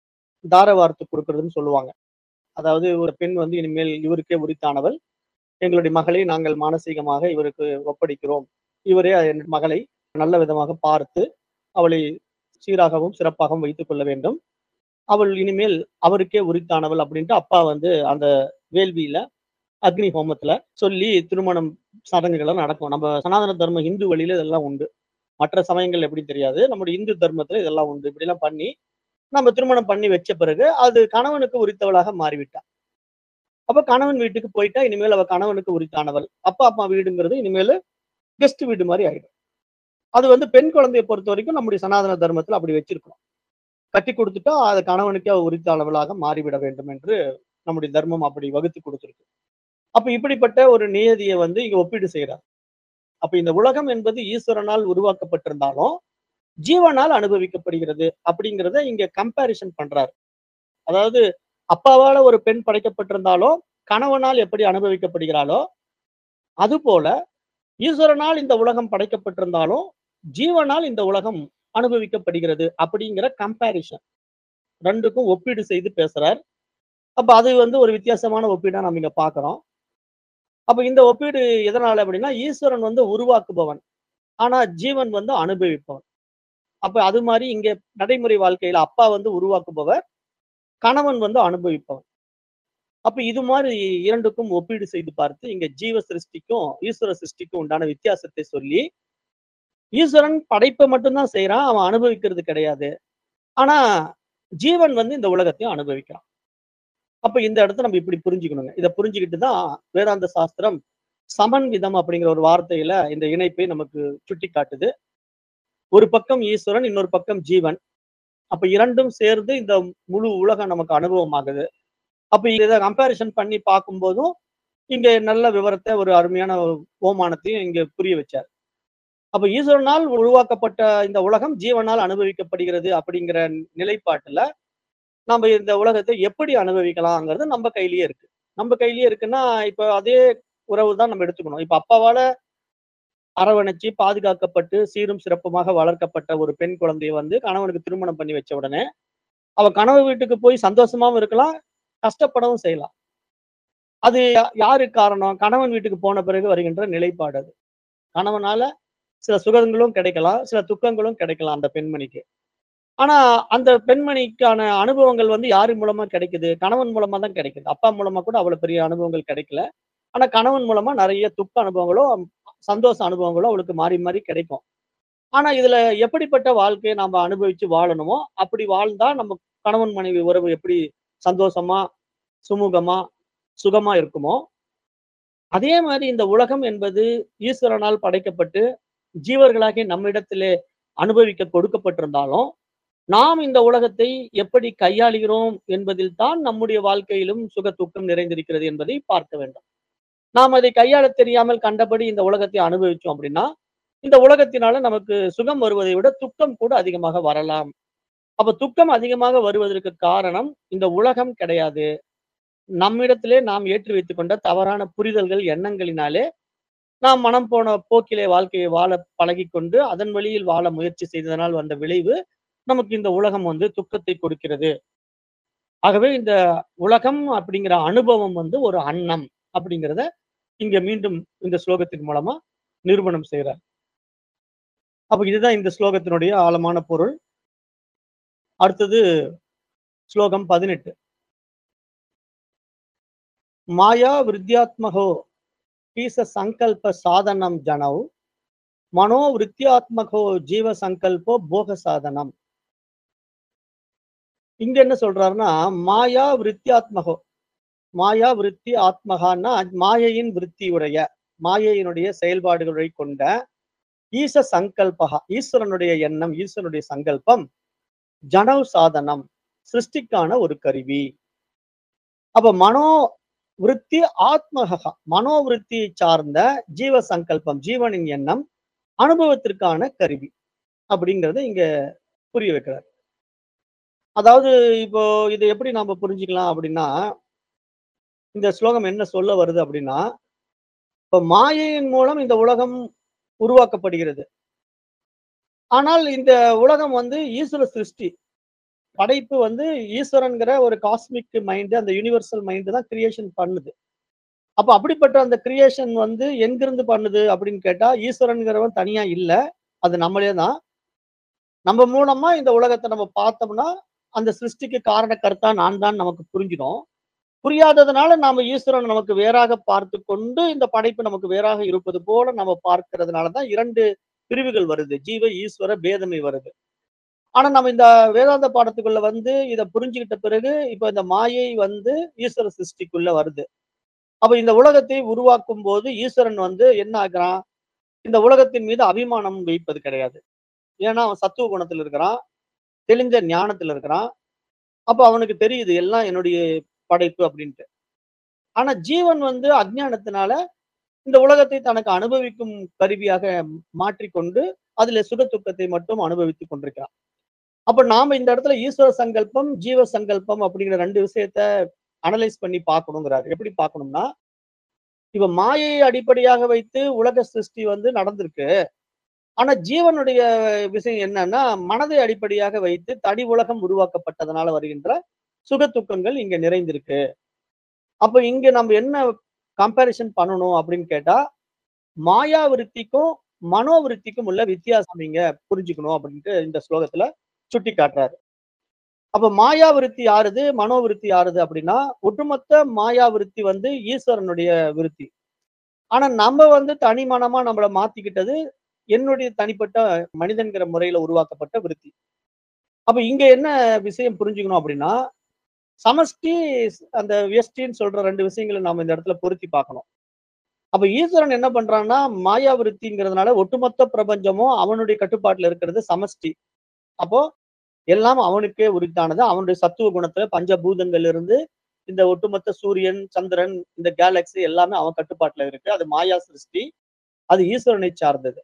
தார வார்த்து கொடுக்கறதுன்னு சொல்லுவாங்க அதாவது ஒரு பெண் வந்து இனிமேல் இவருக்கே உரித்தானவள் எங்களுடைய மகளை நாங்கள் மானசீகமாக இவருக்கு ஒப்படைக்கிறோம் இவரே என் மகளை நல்ல விதமாக பார்த்து அவளை சீராகவும் சிறப்பாகவும் வைத்துக் கொள்ள வேண்டும் அவள் இனிமேல் அவருக்கே உரித்தானவள் அப்படின்ட்டு அப்பா வந்து அந்த வேள்வியில அக்னி ஹோமத்துல சொல்லி திருமணம் சடங்குகள் நடக்கும் நம்ம சனாதன தர்ம இந்து வழியில இதெல்லாம் உண்டு மற்ற சமயங்கள் எப்படி தெரியாது நம்முடைய இந்து தர்மத்துல இதெல்லாம் உண்டு இப்படி எல்லாம் பண்ணி நம்ம திருமணம் பண்ணி வச்ச பிறகு அது கணவனுக்கு உரித்தவளாக மாறிவிட்டா அப்ப கணவன் வீட்டுக்கு போயிட்டா இனிமேல் அவ கணவனுக்கு உரித்தானவள் அப்பா அம்மா வீடுங்கிறது இனிமேல் கெஸ்ட் வீடு மாதிரி ஆயிடும் அது வந்து பெண் குழந்தையை பொறுத்த வரைக்கும் நம்முடைய சனாதன தர்மத்துல அப்படி வச்சிருக்கோம் கட்டி கொடுத்துட்டா அது கணவனுக்கே அவ உரித்தானவளாக மாறிவிட வேண்டும் என்று நம்முடைய தர்மம் அப்படி வகுத்து கொடுத்திருக்கு அப்ப இப்படிப்பட்ட ஒரு நியதியை வந்து இங்க ஒப்பீடு செய்யறார் அப்ப இந்த உலகம் என்பது ஈஸ்வரனால் உருவாக்கப்பட்டிருந்தாலும் ஜீவனால் அனுபவிக்கப்படுகிறது அப்படிங்கிறத இங்க கம்பேரிசன் பண்றாரு அதாவது அப்பாவால ஒரு பெண் படைக்கப்பட்டிருந்தாலும் கணவனால் எப்படி அனுபவிக்கப்படுகிறாளோ அது போல ஈஸ்வரனால் இந்த உலகம் படைக்கப்பட்டிருந்தாலும் ஜீவனால் இந்த உலகம் அனுபவிக்கப்படுகிறது அப்படிங்கிற கம்பேரிசன் ரெண்டுக்கும் ஒப்பீடு செய்து பேசுறார் அப்ப அது வந்து ஒரு வித்தியாசமான ஒப்பீடா நம்ம இங்க பாக்குறோம் அப்ப இந்த ஒப்பீடு எதனால அப்படின்னா ஈஸ்வரன் வந்து உருவாக்குபவன் ஆனா ஜீவன் வந்து அனுபவிப்பவன் அப்ப அது மாதிரி இங்க நடைமுறை வாழ்க்கையில அப்பா வந்து உருவாக்குபவர் கணவன் வந்து அனுபவிப்பவன் அப்ப இது மாதிரி இரண்டுக்கும் ஒப்பீடு செய்து பார்த்து இங்க ஜீவ சிருஷ்டிக்கும் ஈஸ்வர சிருஷ்டிக்கும் உண்டான வித்தியாசத்தை சொல்லி ஈஸ்வரன் படைப்பை மட்டும்தான் செய்யறான் அவன் அனுபவிக்கிறது கிடையாது ஆனா ஜீவன் வந்து இந்த உலகத்தையும் அனுபவிக்கிறான் அப்ப இந்த இடத்த நம்ம இப்படி புரிஞ்சுக்கணுங்க இதை புரிஞ்சுக்கிட்டு தான் வேதாந்த சாஸ்திரம் சமன்விதம் அப்படிங்கிற ஒரு வார்த்தையில இந்த இணைப்பை நமக்கு சுட்டி காட்டுது ஒரு பக்கம் ஈஸ்வரன் இன்னொரு பக்கம் ஜீவன் அப்ப இரண்டும் சேர்ந்து இந்த முழு உலகம் நமக்கு அனுபவமாகுது அப்ப இதை கம்பேரிசன் பண்ணி பார்க்கும்போதும் இங்க நல்ல விவரத்தை ஒரு அருமையான ஓமானத்தையும் இங்க புரிய வச்சார் அப்ப ஈஸ்வரனால் உருவாக்கப்பட்ட இந்த உலகம் ஜீவனால் அனுபவிக்கப்படுகிறது அப்படிங்கிற நிலைப்பாட்டுல நம்ம இந்த உலகத்தை எப்படி அனுபவிக்கலாங்கிறது நம்ம கையிலேயே இருக்கு நம்ம கையிலேயே இருக்குன்னா இப்ப அதே உறவு தான் நம்ம எடுத்துக்கணும் இப்ப அப்பாவால அரவணைச்சு பாதுகாக்கப்பட்டு சீரும் சிறப்புமாக வளர்க்கப்பட்ட ஒரு பெண் குழந்தைய வந்து கணவனுக்கு திருமணம் பண்ணி வச்ச உடனே அவ கணவர் வீட்டுக்கு போய் சந்தோஷமாவும் இருக்கலாம் கஷ்டப்படவும் செய்யலாம் அது யா- யாருக்கு காரணம் கணவன் வீட்டுக்கு போன பிறகு வருகின்ற நிலைப்பாடு அது கணவனால சில சுகங்களும் கிடைக்கலாம் சில துக்கங்களும் கிடைக்கலாம் அந்த பெண்மணிக்கு ஆனா அந்த பெண்மணிக்கான அனுபவங்கள் வந்து யாரு மூலமா கிடைக்குது கணவன் மூலமா தான் கிடைக்குது அப்பா மூலமா கூட அவ்வளவு பெரிய அனுபவங்கள் கிடைக்கல ஆனா கணவன் மூலமா நிறைய துக்க அனுபவங்களும் சந்தோஷ அனுபவங்களும் அவளுக்கு மாறி மாறி கிடைக்கும் ஆனா இதுல எப்படிப்பட்ட வாழ்க்கையை நாம அனுபவிச்சு வாழணுமோ அப்படி வாழ்ந்தா நம்ம கணவன் மனைவி உறவு எப்படி சந்தோஷமா சுமூகமா சுகமா இருக்குமோ அதே மாதிரி இந்த உலகம் என்பது ஈஸ்வரனால் படைக்கப்பட்டு ஜீவர்களாகிய நம்மிடத்திலே அனுபவிக்க கொடுக்கப்பட்டிருந்தாலும் நாம் இந்த உலகத்தை எப்படி கையாளுகிறோம் என்பதில் தான் நம்முடைய வாழ்க்கையிலும் சுக துக்கம் நிறைந்திருக்கிறது என்பதை பார்க்க வேண்டும் நாம் அதை கையாள தெரியாமல் கண்டபடி இந்த உலகத்தை அனுபவிச்சோம் அப்படின்னா இந்த உலகத்தினால நமக்கு சுகம் வருவதை விட துக்கம் கூட அதிகமாக வரலாம் அப்ப துக்கம் அதிகமாக வருவதற்கு காரணம் இந்த உலகம் கிடையாது நம்மிடத்திலே நாம் ஏற்றி வைத்துக் கொண்ட தவறான புரிதல்கள் எண்ணங்களினாலே நாம் மனம் போன போக்கிலே வாழ்க்கையை வாழ பழகிக்கொண்டு அதன் வழியில் வாழ முயற்சி செய்ததனால் வந்த விளைவு நமக்கு இந்த உலகம் வந்து துக்கத்தை கொடுக்கிறது ஆகவே இந்த உலகம் அப்படிங்கிற அனுபவம் வந்து ஒரு அன்னம் அப்படிங்கிறத இங்க மீண்டும் இந்த ஸ்லோகத்தின் மூலமா நிரூபணம் செய்யறார் அப்ப இதுதான் இந்த ஸ்லோகத்தினுடைய ஆழமான பொருள் அடுத்தது ஸ்லோகம் பதினெட்டு மாயா விருத்தியாத்மகோ பீச சங்கல்ப சாதனம் ஜனவ் மனோ விருத்தியாத்மகோ ஜீவ சங்கல்போ போக சாதனம் இங்க என்ன சொல்றாருன்னா மாயா விருத்தியாத்மகோ மாயா விருத்தி ஆத்மகான்னா மாயையின் விருத்தி உடைய மாயையினுடைய செயல்பாடுகளை கொண்ட ஈச சங்கல்பகா ஈஸ்வரனுடைய எண்ணம் ஈஸ்வரனுடைய சங்கல்பம் ஜனவ் சாதனம் சிருஷ்டிக்கான ஒரு கருவி அப்ப மனோ விருத்தி ஆத்மகா மனோவிருத்தியை சார்ந்த ஜீவ சங்கல்பம் ஜீவனின் எண்ணம் அனுபவத்திற்கான கருவி அப்படிங்கறத இங்க புரிய வைக்கிறார் அதாவது இப்போ இதை எப்படி நாம புரிஞ்சுக்கலாம் அப்படின்னா இந்த ஸ்லோகம் என்ன சொல்ல வருது அப்படின்னா இப்ப மாயையின் மூலம் இந்த உலகம் உருவாக்கப்படுகிறது ஆனால் இந்த உலகம் வந்து ஈஸ்வர சிருஷ்டி படைப்பு வந்து ஈஸ்வரன்கிற ஒரு காஸ்மிக் மைண்ட் அந்த யூனிவர்சல் மைண்ட் தான் கிரியேஷன் பண்ணுது அப்ப அப்படிப்பட்ட அந்த கிரியேஷன் வந்து எங்கிருந்து பண்ணுது அப்படின்னு கேட்டா ஈஸ்வரன்கிறவன் தனியா இல்ல அது நம்மளே தான் நம்ம மூலமா இந்த உலகத்தை நம்ம பார்த்தோம்னா அந்த சிருஷ்டிக்கு காரண கர்த்தா நான் தான் நமக்கு புரிஞ்சிடும் புரியாததுனால நாம ஈஸ்வரன் நமக்கு வேறாக பார்த்து கொண்டு இந்த படைப்பு நமக்கு வேறாக இருப்பது போல நம்ம பார்க்கறதுனால தான் இரண்டு பிரிவுகள் வருது ஜீவ ஈஸ்வர பேதமை வருது ஆனா நம்ம இந்த வேதாந்த பாடத்துக்குள்ள வந்து இதை புரிஞ்சுக்கிட்ட பிறகு இப்ப இந்த மாயை வந்து ஈஸ்வர சிருஷ்டிக்குள்ள வருது அப்ப இந்த உலகத்தை உருவாக்கும் போது ஈஸ்வரன் வந்து என்ன ஆகுறான் இந்த உலகத்தின் மீது அபிமானம் வைப்பது கிடையாது ஏன்னா அவன் சத்துவ குணத்துல இருக்கிறான் தெளிஞ்ச ஞானத்துல இருக்கிறான் அப்ப அவனுக்கு தெரியுது எல்லாம் என்னுடைய படைப்பு அப்படின்ட்டு ஆனா ஜீவன் வந்து அஜ்ஞானத்தினால இந்த உலகத்தை தனக்கு அனுபவிக்கும் கருவியாக மாற்றிக்கொண்டு அதுல சுக துக்கத்தை மட்டும் அனுபவித்துக் கொண்டிருக்கிறான் அப்ப நாம இந்த இடத்துல ஈஸ்வர சங்கல்பம் ஜீவ சங்கல்பம் அப்படிங்கிற ரெண்டு விஷயத்த அனலைஸ் பண்ணி பார்க்கணுங்கிறாரு எப்படி பார்க்கணும்னா இப்ப மாயையை அடிப்படையாக வைத்து உலக சிருஷ்டி வந்து நடந்திருக்கு ஆனா ஜீவனுடைய விஷயம் என்னன்னா மனதை அடிப்படையாக வைத்து தனி உலகம் உருவாக்கப்பட்டதனால வருகின்ற சுக துக்கங்கள் இங்க நிறைந்திருக்கு அப்ப இங்க நம்ம என்ன கம்பேரிசன் பண்ணணும் அப்படின்னு கேட்டா மாயா விருத்திக்கும் மனோவிருத்திக்கும் உள்ள வித்தியாசம் இங்க புரிஞ்சுக்கணும் அப்படின்ட்டு இந்த ஸ்லோகத்துல சுட்டி காட்டுறாரு அப்ப மாயா விருத்தி யாருது மனோவிருத்தி யாருது அப்படின்னா ஒட்டுமொத்த மாயா விருத்தி வந்து ஈஸ்வரனுடைய விருத்தி ஆனா நம்ம வந்து தனி மனமா நம்மள மாத்திக்கிட்டது என்னுடைய தனிப்பட்ட மனிதன்கிற முறையில உருவாக்கப்பட்ட விருத்தி அப்ப இங்க என்ன விஷயம் புரிஞ்சுக்கணும் அப்படின்னா சமஷ்டி அந்த வியஷ்டின்னு சொல்ற ரெண்டு விஷயங்களை நாம இந்த இடத்துல பொருத்தி பார்க்கணும் அப்ப ஈஸ்வரன் என்ன பண்றான்னா மாயா விருத்திங்கிறதுனால ஒட்டுமொத்த பிரபஞ்சமும் அவனுடைய கட்டுப்பாட்டுல இருக்கிறது சமஷ்டி அப்போ எல்லாம் அவனுக்கே உரித்தானது அவனுடைய சத்துவ குணத்துல பஞ்சபூதங்கள் இருந்து இந்த ஒட்டுமொத்த சூரியன் சந்திரன் இந்த கேலக்ஸி எல்லாமே அவன் கட்டுப்பாட்டுல இருக்கு அது மாயா சிருஷ்டி அது ஈஸ்வரனை சார்ந்தது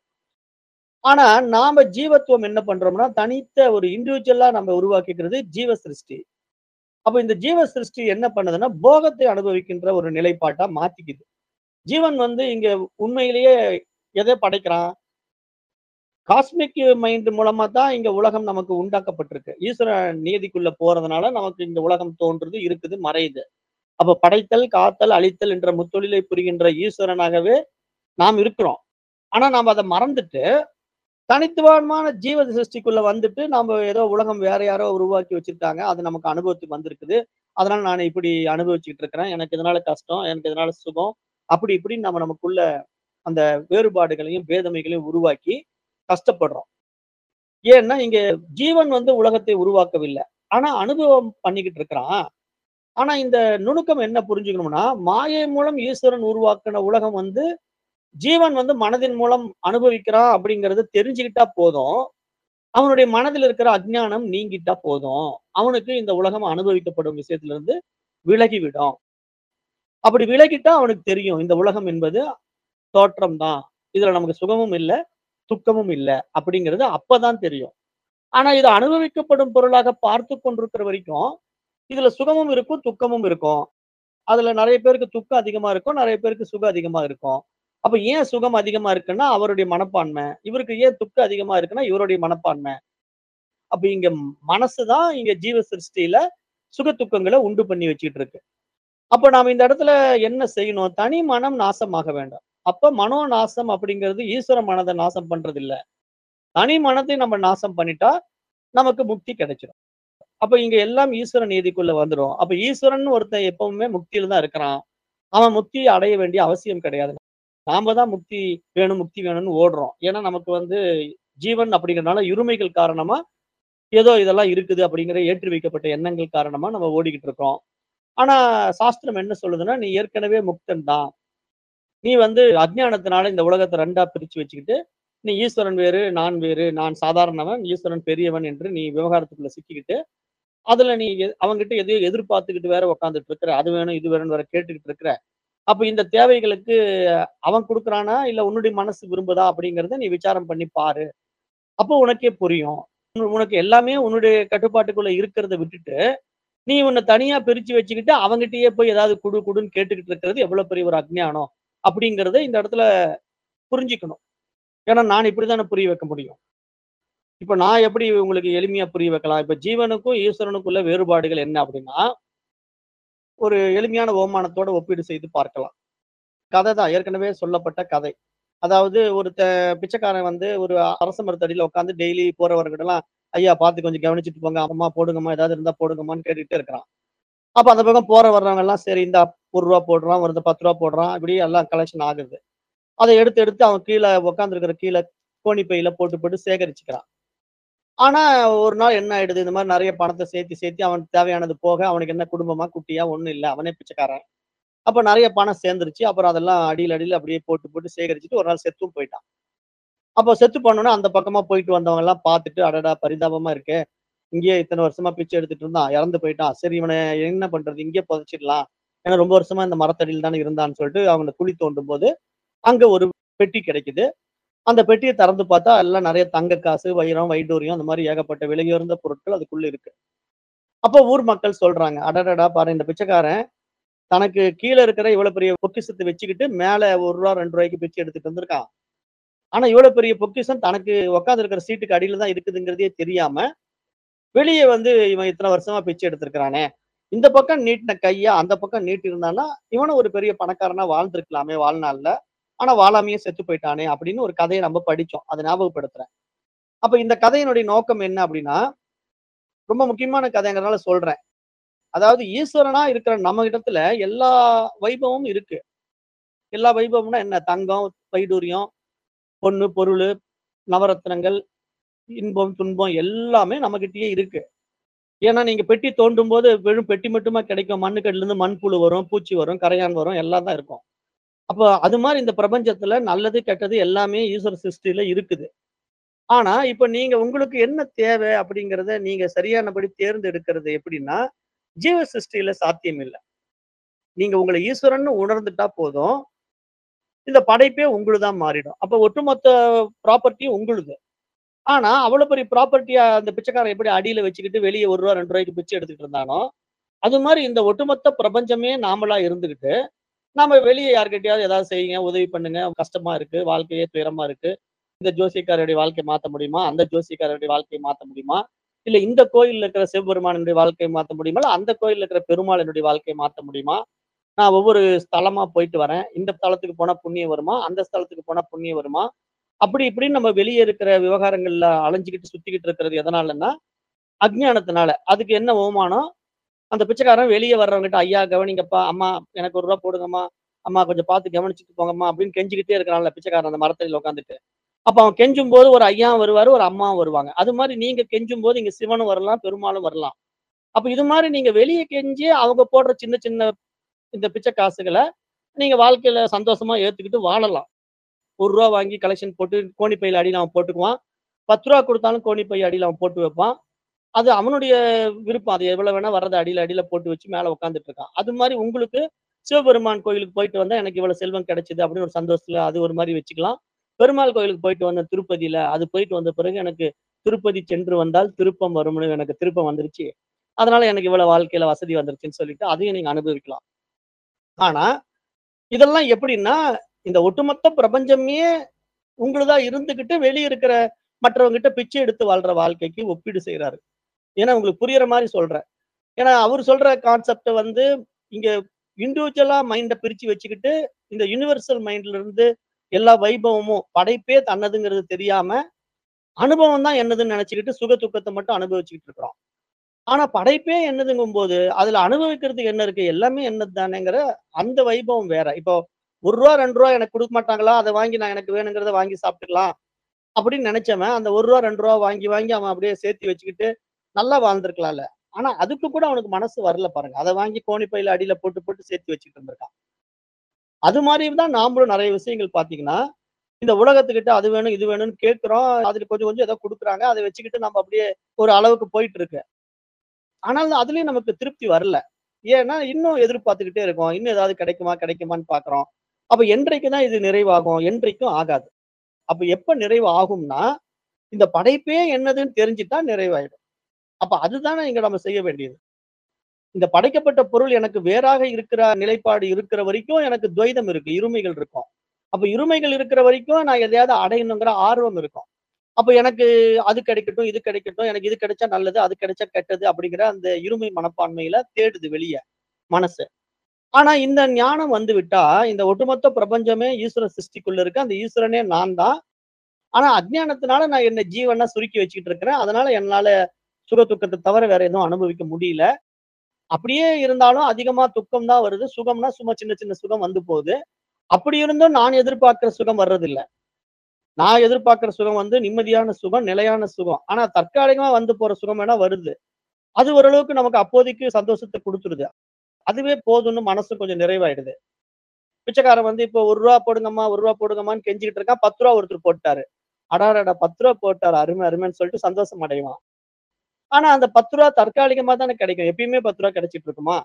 ஆனா நாம ஜீவத்துவம் என்ன பண்றோம்னா தனித்த ஒரு இண்டிவிஜுவலா நம்ம உருவாக்கிக்கிறது ஜீவ சிருஷ்டி அப்ப இந்த ஜீவ சிருஷ்டி என்ன பண்ணுதுன்னா போகத்தை அனுபவிக்கின்ற ஒரு நிலைப்பாட்டா மாத்திக்குது ஜீவன் வந்து இங்க உண்மையிலேயே எதை படைக்கிறான் காஸ்மிக் மைண்ட் மூலமா தான் இங்க உலகம் நமக்கு உண்டாக்கப்பட்டிருக்கு ஈஸ்வர நீதிக்குள்ள போறதுனால நமக்கு இந்த உலகம் தோன்றுது இருக்குது மறையுது அப்ப படைத்தல் காத்தல் அழித்தல் என்ற முத்தொழிலை புரிகின்ற ஈஸ்வரனாகவே நாம் இருக்கிறோம் ஆனா நாம் அதை மறந்துட்டு தனித்துவமான ஜீவ சிருஷ்டிக்குள்ள வந்துட்டு நாம ஏதோ உலகம் வேற யாரோ உருவாக்கி வச்சிருக்காங்க அது நமக்கு அனுபவத்துக்கு வந்திருக்குது அதனால நான் இப்படி அனுபவிச்சுக்கிட்டு இருக்கிறேன் எனக்கு இதனால கஷ்டம் எனக்கு இதனால சுகம் அப்படி இப்படின்னு நம்ம நமக்குள்ள அந்த வேறுபாடுகளையும் பேதமைகளையும் உருவாக்கி கஷ்டப்படுறோம் ஏன்னா இங்க ஜீவன் வந்து உலகத்தை உருவாக்கவில்லை ஆனா அனுபவம் பண்ணிக்கிட்டு இருக்கிறான் ஆனா இந்த நுணுக்கம் என்ன புரிஞ்சுக்கணும்னா மாயை மூலம் ஈஸ்வரன் உருவாக்கின உலகம் வந்து ஜீவன் வந்து மனதின் மூலம் அனுபவிக்கிறான் அப்படிங்கறது தெரிஞ்சுக்கிட்டா போதும் அவனுடைய மனதில் இருக்கிற அஜ்ஞானம் நீங்கிட்டா போதும் அவனுக்கு இந்த உலகம் அனுபவிக்கப்படும் விஷயத்துல இருந்து விலகிவிடும் அப்படி விலகிட்டா அவனுக்கு தெரியும் இந்த உலகம் என்பது தோற்றம் தான் இதுல நமக்கு சுகமும் இல்லை துக்கமும் இல்லை அப்படிங்கிறது அப்பதான் தெரியும் ஆனா இது அனுபவிக்கப்படும் பொருளாக பார்த்து கொண்டிருக்கிற வரைக்கும் இதுல சுகமும் இருக்கும் துக்கமும் இருக்கும் அதுல நிறைய பேருக்கு துக்கம் அதிகமா இருக்கும் நிறைய பேருக்கு சுகம் அதிகமா இருக்கும் அப்ப ஏன் சுகம் அதிகமா இருக்குன்னா அவருடைய மனப்பான்மை இவருக்கு ஏன் துக்கம் அதிகமா இருக்குன்னா இவருடைய மனப்பான்மை அப்ப இங்க மனசுதான் இங்க ஜீவ சிருஷ்டியில சுக துக்கங்களை உண்டு பண்ணி வச்சுட்டு இருக்கு அப்ப நாம இந்த இடத்துல என்ன செய்யணும் தனி மனம் நாசமாக வேண்டாம் அப்ப மனோ நாசம் அப்படிங்கிறது ஈஸ்வர மனதை நாசம் பண்றது இல்ல தனி மனத்தை நம்ம நாசம் பண்ணிட்டா நமக்கு முக்தி கிடைச்சிடும் அப்ப இங்க எல்லாம் ஈஸ்வர நீதிக்குள்ள வந்துடும் அப்ப ஈஸ்வரன் ஒருத்தன் எப்பவுமே முக்தியில தான் இருக்கிறான் அவன் முக்தியை அடைய வேண்டிய அவசியம் கிடையாது நாம தான் முக்தி வேணும் முக்தி வேணும்னு ஓடுறோம் ஏன்னா நமக்கு வந்து ஜீவன் அப்படிங்கறதுனால இருமைகள் காரணமா ஏதோ இதெல்லாம் இருக்குது அப்படிங்கிற ஏற்றி வைக்கப்பட்ட எண்ணங்கள் காரணமா நம்ம ஓடிக்கிட்டு இருக்கோம் ஆனா சாஸ்திரம் என்ன சொல்லுதுன்னா நீ ஏற்கனவே முக்தன் தான் நீ வந்து அஜ்ஞானத்தினால இந்த உலகத்தை ரெண்டா பிரிச்சு வச்சுக்கிட்டு நீ ஈஸ்வரன் வேறு நான் வேறு நான் சாதாரணவன் ஈஸ்வரன் பெரியவன் என்று நீ விவகாரத்துக்குள்ள சிக்கிக்கிட்டு அதுல நீ எ அவன்கிட்ட எதையோ எதிர்பார்த்துக்கிட்டு வேற உட்கார்ந்துட்டு இருக்கிற. அது வேணும், இது வேணும்னு வேற கேட்டுக்கிட்டு இருக்கிற. அப்ப இந்த தேவைகளுக்கு அவன் குடுக்குறானா? இல்ல உன்னுடைய மனசு விரும்புதா? அப்படிங்கிறத நீ விசாரம் பண்ணி பாரு. அப்போ உனக்கே புரியும். உன உனக்கு எல்லாமே உன்னுடைய கட்டுப்பாட்டுக்குள்ள இருக்கிறத விட்டுட்டு, நீ உன்ன தனியா பிரிச்சு வச்சுக்கிட்டு, அவன்கிட்டயே போய் ஏதாவது குடு குடுன்னு கேட்டுக்கிட்டு இருக்கிறது எவ்வளவு பெரிய ஒரு அஞ்ஞானம். அப்படிங்கிறத இந்த இடத்துல புரிஞ்சுக்கணும். ஏன்னா நான் இப்படித்தானே புரிய வைக்க முடியும். இப்ப நான் எப்படி உங்களுக்கு எளிமையா புரிய வைக்கலாம்? இப்ப ஜீவனுக்கும், ஈஸ்வரனுக்குள்ள வேறுபாடுகள் என்ன அப்படின்னா ஒரு எளிமையான உவமானத்தோட ஒப்பீடு செய்து பார்க்கலாம். கதை தான். ஏற்கனவே சொல்லப்பட்ட கதை. அதாவது ஒருத்த பிச்சைக்காரன் வந்து ஒரு அரச மரத்தடியில உட்கார்ந்து டெய்லி போறவர்கிட்டலாம், "ஐயா பார்த்து கொஞ்சம் கவனிச்சுட்டு போங்க. அம்மா போடுங்கம்மா, ஏதாவது இருந்தா போடுங்கம்மான்னு" கேட்டுட்டே இருக்கிறான். அப்ப அந்த பக்கம் போற வர்றவங்கலாம் சரி இந்தா ரூ. 1 போடுறான், ஒரு ரூ. 10 போடுறான். இப்படி எல்லாம் கலெக்ஷன் ஆகுது. அத எடுத்து எடுத்து அவன் கீழ உட்கார்ந்திருக்கிற கீழ கோணி பையில போட்டு போட்டு சேகரிச்சுக்கிறான். ஆனா ஒரு நாள் என்ன ஆயிடுது, இந்த மாரி நெறைய பணத்த சேர்த்தி சேர்த்தி அவனுக்கு தேவையானது போக, அவனுக்கு என்ன குடும்பமா, குட்டியா ஒண்ணும் இல்ல. அவனே பிச்சைக்காரன். அப்ப நெறைய பணம் சேர்ந்துருச்சு. அப்புறம் அதெல்லாம் அடியில அடியில அப்படியே போட்டு போட்டு சேகரிச்சுட்டு ஒரு நாள் செத்தும் போயிட்டான். அப்ப செத்து போனோனே அந்த பக்கமா போயிட்டு வந்தவங்கலாம் பார்த்துட்டு, "அடடா! பரிதாபமா இருக்கே. இங்கேயே இத்தன வருஷமா பிச்சை எடுத்துட்டு இருந்தான். இறந்து போயிட்டான். சரி இவன என்ன பண்றது? இங்கேயே புதைச்சிடலாம். ஏன்னா ரொம்ப வருஷமா இந்த மரத்தடியில தானே இருந்தான்னு" சொல்லிட்டு அவங்க குழி தோண்டும்போது, அங்க ஒரு பெட்டி கிடைக்குது. அந்த பெட்டிய திறந்து பார்த்தா எல்லாம் நெறைய தங்க காசு, வைரம், வைடூரியம் அந்த மாரி ஏகப்பட்ட விலையுயர்ந்த பொருட்கள் அதுக்குள்ள இருக்கு. அப்ப ஊர் மக்கள் சொல்றாங்க, "அடடடா! பாரு இந்த பிச்சைக்காரன் தனக்கு கீழ இருக்கிற இவ்வளவு பெரிய பொக்கிஷத்த வச்சுக்கிட்டு மேல ரூ. 1 ரூ. 2க்கு பிச்சை எடுத்துட்டு வந்திருக்கான். ஆனா இவ்வளவு பெரிய பொக்கிஷம் தனக்கு உட்கார்ந்து இருக்கிற சீட்டுக்கு அடியில தான் இருக்குதுங்கிறதே தெரியாம, வெளிய வந்து இவன் இத்தன வருஷமா பிச்சை எடுத்திருக்கிறானே. இந்த பக்கம் நீட்டின கைய அந்த பக்கம் நீட்டியிருந்தான்னா, இவனும் ஒரு பெரிய பணக்காரனா வாழ்ந்திருக்கலாமே வாழ்நாள்ல. ஆனா வாழாமயே செத்து போயிட்டானே அப்படின்னு ஒரு கதைய நம்ம படிச்சோம். அத ஞாபகப்படுத்துறேன். அப்ப இந்த கதையினுடைய நோக்கம் என்ன அப்படின்னா, ரொம்ப முக்கியமான கதைங்கிறதுனால சொல்றேன். அதாவது ஈஸ்வரனா இருக்கிற நம்ம இடத்துல எல்லா வைபவமும் இருக்கு. எல்லா வைபவம்னா என்ன? தங்கம், வைடூரியம், பொன்னு, பொருளு, நவரத்தினங்கள், இன்பம், துன்பம் எல்லாமே நம்மகிட்டயே இருக்கு. ஏன்னா நீங்க பெட்டி தோண்டும்போது வெறும் பெட்டி மட்டுமா கிடைக்கும்? மண்ணுக்கடியிலிருந்து மண்புழு வரும், பூச்சி வரும், கரையான் வரும், எல்லாம் தான் இருக்கும். அப்ப அது மாரி இந்த பிரபஞ்சத்துல நல்லது, கெட்டது எல்லாமே ஈஸ்வர சிருஷ்டியில இருக்குது. ஆனா, இப்ப நீங்க உங்களுக்கு என்ன தேவை அப்படிங்கிறத நீங்க சரியானபடி தேர்ந்தெடுக்கிறது எப்படின்னா, ஜீவ சிருஷ்டியில சாத்தியம் இல்ல. நீங்க உங்கள ஈஸ்வரன்னு உணர்ந்துட்டா போதும். இந்த படைப்பே உங்களுதா மாறிடும். அப்ப ஒட்டுமொத்த ப்ராப்பர்ட்டியும் உங்களுது. ஆனா, அவ்வளவு பெரிய ப்ராப்பர்ட்டிய அந்த பிச்சைக்காரன் எப்படி அடியில வச்சுக்கிட்டு வெளிய ரூ. 1 ரூ. 2க்கு பிச்சை எடுத்துட்டு இருந்தானோ, அது மாரி இந்த ஒட்டுமொத்த பிரபஞ்சமே நாமளா இருந்துகிட்டு, நாம வெளிய யார்கிட்டயாவது ஏதாவது செய்யுங்க, உதவி பண்ணுங்க, கஷ்டமா இருக்கு, வாழ்க்கையே துயரமா இருக்கு. இந்த ஜோசியக்காரருடைய வாழ்க்கைய மாத்த முடியுமா? அந்த ஜோசியக்காரருடைய வாழ்க்கைய மாத்த முடியுமா? இல்ல இந்த கோயில்ல இருக்கிற சிவபெருமானுடைய வாழ்க்கைய மாத்த முடியுமா? இல்ல அந்த கோயில்ல இருக்கிற பெருமாளினுடைய வாழ்க்கைய மாத்த முடியுமா? நான் ஒவ்வொரு ஸ்தலமா போயிட்டு வரேன். இந்த ஸ்தலத்துக்கு போனா புண்ணியம் வருமா? அந்த ஸ்தலத்துக்கு போனா புண்ணியம் வருமா? அப்படி இப்படின்னு நம்ம வெளிய இருக்கிற விவகாரங்கள்ல அலைஞ்சுகிட்டு சுத்திக்கிட்டு இருக்கிறது எதனாலன்னா, அஞ்ஞானத்தினால. அதுக்கு என்ன ஓமானம்? அந்த பிச்சைக்காரன் வெளிய வர்றவங்ககிட்ட, "ஐயா கவனிங்கப்பா, அம்மா எனக்கு ரூ. 1 போடுங்கம்மா, அம்மா கொஞ்சம் பார்த்து கவனிச்சுட்டு போங்கம்மா" அப்படின்னு கெஞ்சிக்கிட்டே இருக்கிறான்ல பிச்சைக்காரன் அந்த மரத்தடியில உட்கார்ந்துட்டு. அப்ப அவன் கெஞ்சும்போது ஒரு ஐயாவும் வருவாரு, ஒரு அம்மாவும் வருவாங்க. அது மாரி நீங்க கெஞ்சும்போது இங்க சிவனும் வரலாம், பெருமாளும் வரலாம். அப்ப இது மாரி நீங்க வெளிய கெஞ்சி அவங்க போடுற சின்ன சின்ன இந்த பிச்சை காசுகள நீங்க வாழ்க்கையில சந்தோஷமா ஏத்துக்கிட்டு வாழலாம். ரூ. 1 வாங்கி கலெக்ஷன் போட்டு கோணி பையில அடியில அவன் போட்டுக்குவான். ரூ. 10 குடுத்தாலும் கோணி பை அடியில அவன் போட்டு வைப்பான். அது அவனுடைய விருப்பம். அது எவ்வளவு வேணா வர்றத அடியில அடியில போட்டு வச்சு மேல உட்கார்ந்துட்டு இருக்கான். அது மாரி உங்களுக்கு சிவபெருமான் கோயிலுக்கு போயிட்டு வந்தா எனக்கு இவ்வளவு செல்வம் கிடைச்சது அப்படின்னு ஒரு சந்தோஷத்துல அது ஒரு மாரி வச்சுக்கலாம். பெருமாள் கோயிலுக்கு போயிட்டு வந்தேன் திருப்பதியில. அது போயிட்டு வந்த பிறகு எனக்கு திருப்பதி சென்று வந்தால் திருப்பம் வரும்னு எனக்கு திருப்பம் வந்துருச்சு. அதனால எனக்கு இவ்வளவு வாழ்க்கையில வசதி வந்துருச்சுன்னு சொல்லிட்டு அதையும் நீங்க அனுபவிக்கலாம். ஆனா, இதெல்லாம் எப்படின்னா, இந்த ஒட்டுமொத்த பிரபஞ்சமே உங்களுதா இருந்துகிட்டு வெளிய இருக்கிற மற்றவங்ககிட்ட பிச்சை எடுத்து வாழ்ற வாழ்க்கைக்கு ஒப்பீடு செய்றாரு. ஏன்னா உங்களுக்கு புரியிற மாரி சொல்றேன். ஏன்னா அவரு சொல்ற கான்செப்ட் வந்து இங்க இண்டிவிஜுவலா மைண்ட பிரிச்சு வச்சுக்கிட்டு, இந்த யுனிவர்சல் மைண்ட்ல இருந்து எல்லா வைபவமும் படைப்பே தன்னதுங்கிறது தெரியாம, அனுபவம் தான் என்னதுன்னு நெனச்சுக்கிட்டு சுக துக்கத்த மட்டும் அனுபவிச்சுக்கிட்டு இருக்கிறோம். ஆனா படைப்பே என்னதுங்கும்போது, அதுல அனுபவிக்கிறதுக்கு என்ன இருக்கு? எல்லாமே என்னது தானேங்கிற அந்த வைபவம் வேற. இப்போ ரூ. 1 ரூ. 2 எனக்கு குடுக்க மாட்டாங்களா? அத வாங்கி நான் எனக்கு வேணுங்கிறத வாங்கி சாப்பிட்டுக்கலாம். அப்படின்னு நெனச்சவன், அந்த ரூ. 1 ரூ. 2 வாங்கி வாங்கி அவன் அப்படியே சேர்த்து வச்சுக்கிட்டு நல்லா வாழ்ந்திருக்கலாம்ல. ஆனா அதுக்கு கூட அவனுக்கு மனசு வரல பாருங்க. அத வாங்கி கோணி பையில அடியில போட்டு போட்டு சேர்த்து வச்சுட்டு இருந்திருக்கான். அது மாரி தான் நாமளும் நெறைய விஷயங்கள் பார்த்தீங்கன்னா, இந்த உலகத்துக்கிட்ட அது வேணும், இது வேணும்னு கேட்கிறோம். அதுல கொஞ்சம் கொஞ்சம் ஏதோ குடுக்குறாங்க. அத வச்சுக்கிட்டு நம்ம அப்படியே ஒரு அளவுக்கு போயிட்டு இருக்கு. ஆனால் அதுலயும் நமக்கு திருப்தி வரல ஏன்னா இன்னும் எதிர்பார்த்துக்கிட்டே இருக்கோம் இன்னும் ஏதாவது கிடைக்குமா கிடைக்குமான்னு பாக்குறோம் அப்ப என்றைக்கு தான் இது நிறைவாகும் என்றைக்கும் ஆகாது அப்ப எப்ப நிறைவு ஆகும்னா இந்த படைப்பே என்னதுன்னு தெரிஞ்சுட்டா நிறைவாயிடும் அப்ப அதுதானே இங்க நம்ம செய்ய வேண்டியது இந்த படைக்கப்பட்ட பொருள் எனக்கு வேறாக இருக்கிற நிலைப்பாடு இருக்கிற வரைக்கும் எனக்கு துவைதம் இருக்கு இருமைகள் இருக்கும் அப்ப இருமைகள் இருக்கிற வரைக்கும் நான் எதையாவது அடையணுங்கிற ஆர்வம் இருக்கும் அப்ப எனக்கு அது கிடைக்கட்டும் இது கிடைக்கட்டும் எனக்கு இது கிடைச்சா நல்லது அது கிடைச்சா கெட்டது அப்படிங்கிற அந்த இருமை மனப்பான்மையில தேடுது வெளியே மனசு ஆனா இந்த ஞானம் வந்து விட்டா இந்த ஒட்டுமொத்த பிரபஞ்சமே ஈஸ்வர சிருஷ்டிக்குள்ள இருக்கு அந்த ஈஸ்வரனே நான் தான் ஆனா அஜ்ஞானத்தினால நான் என்ன ஜீவனா சுருக்கி வச்சுக்கிட்டு இருக்கிறேன் அதனால என்னால சுக துக்கத்தை தவிர வேற எதுவும் அனுபவிக்க முடியல அப்படியே இருந்தாலும் அதிகமா துக்கம் தான் வருது சுகம்னா சும்மா சின்ன சின்ன சுகம் வந்து போகுது அப்படி இருந்தும் நான் எதிர்பார்க்கிற சுகம் வர்றதில்ல நான் எதிர்பார்க்கிற சுகம் வந்து நிம்மதியான சுகம் நிலையான சுகம் ஆனா தற்காலிகமா வந்து போற சுகம் வேணா வருது அது ஓரளவுக்கு நமக்கு அப்போதைக்கு சந்தோஷத்தை கொடுத்துருது அதுவே போதும்னு மனசு கொஞ்சம் நிறைவாயிடுது பிச்சைக்காரன் வந்து இப்போ ஒரு ரூபா போடுங்கம்மா ஒரு ரூபா போடுங்கம்மான்னு கெஞ்சிக்கிட்டு இருக்கான் பத்து ரூபா ஒருத்தர் போட்டாரு அடாடா பத்து ரூபா போட்டாரு அருமை அருமைன்னு சொல்லிட்டு சந்தோஷம் அடைவான் ஆனா அந்த பத்து ரூபா தற்காலிகமா தானே கிடைக்கும் எப்பயுமே பத்து ரூபா கிடைச்சிட்டு இருக்குமா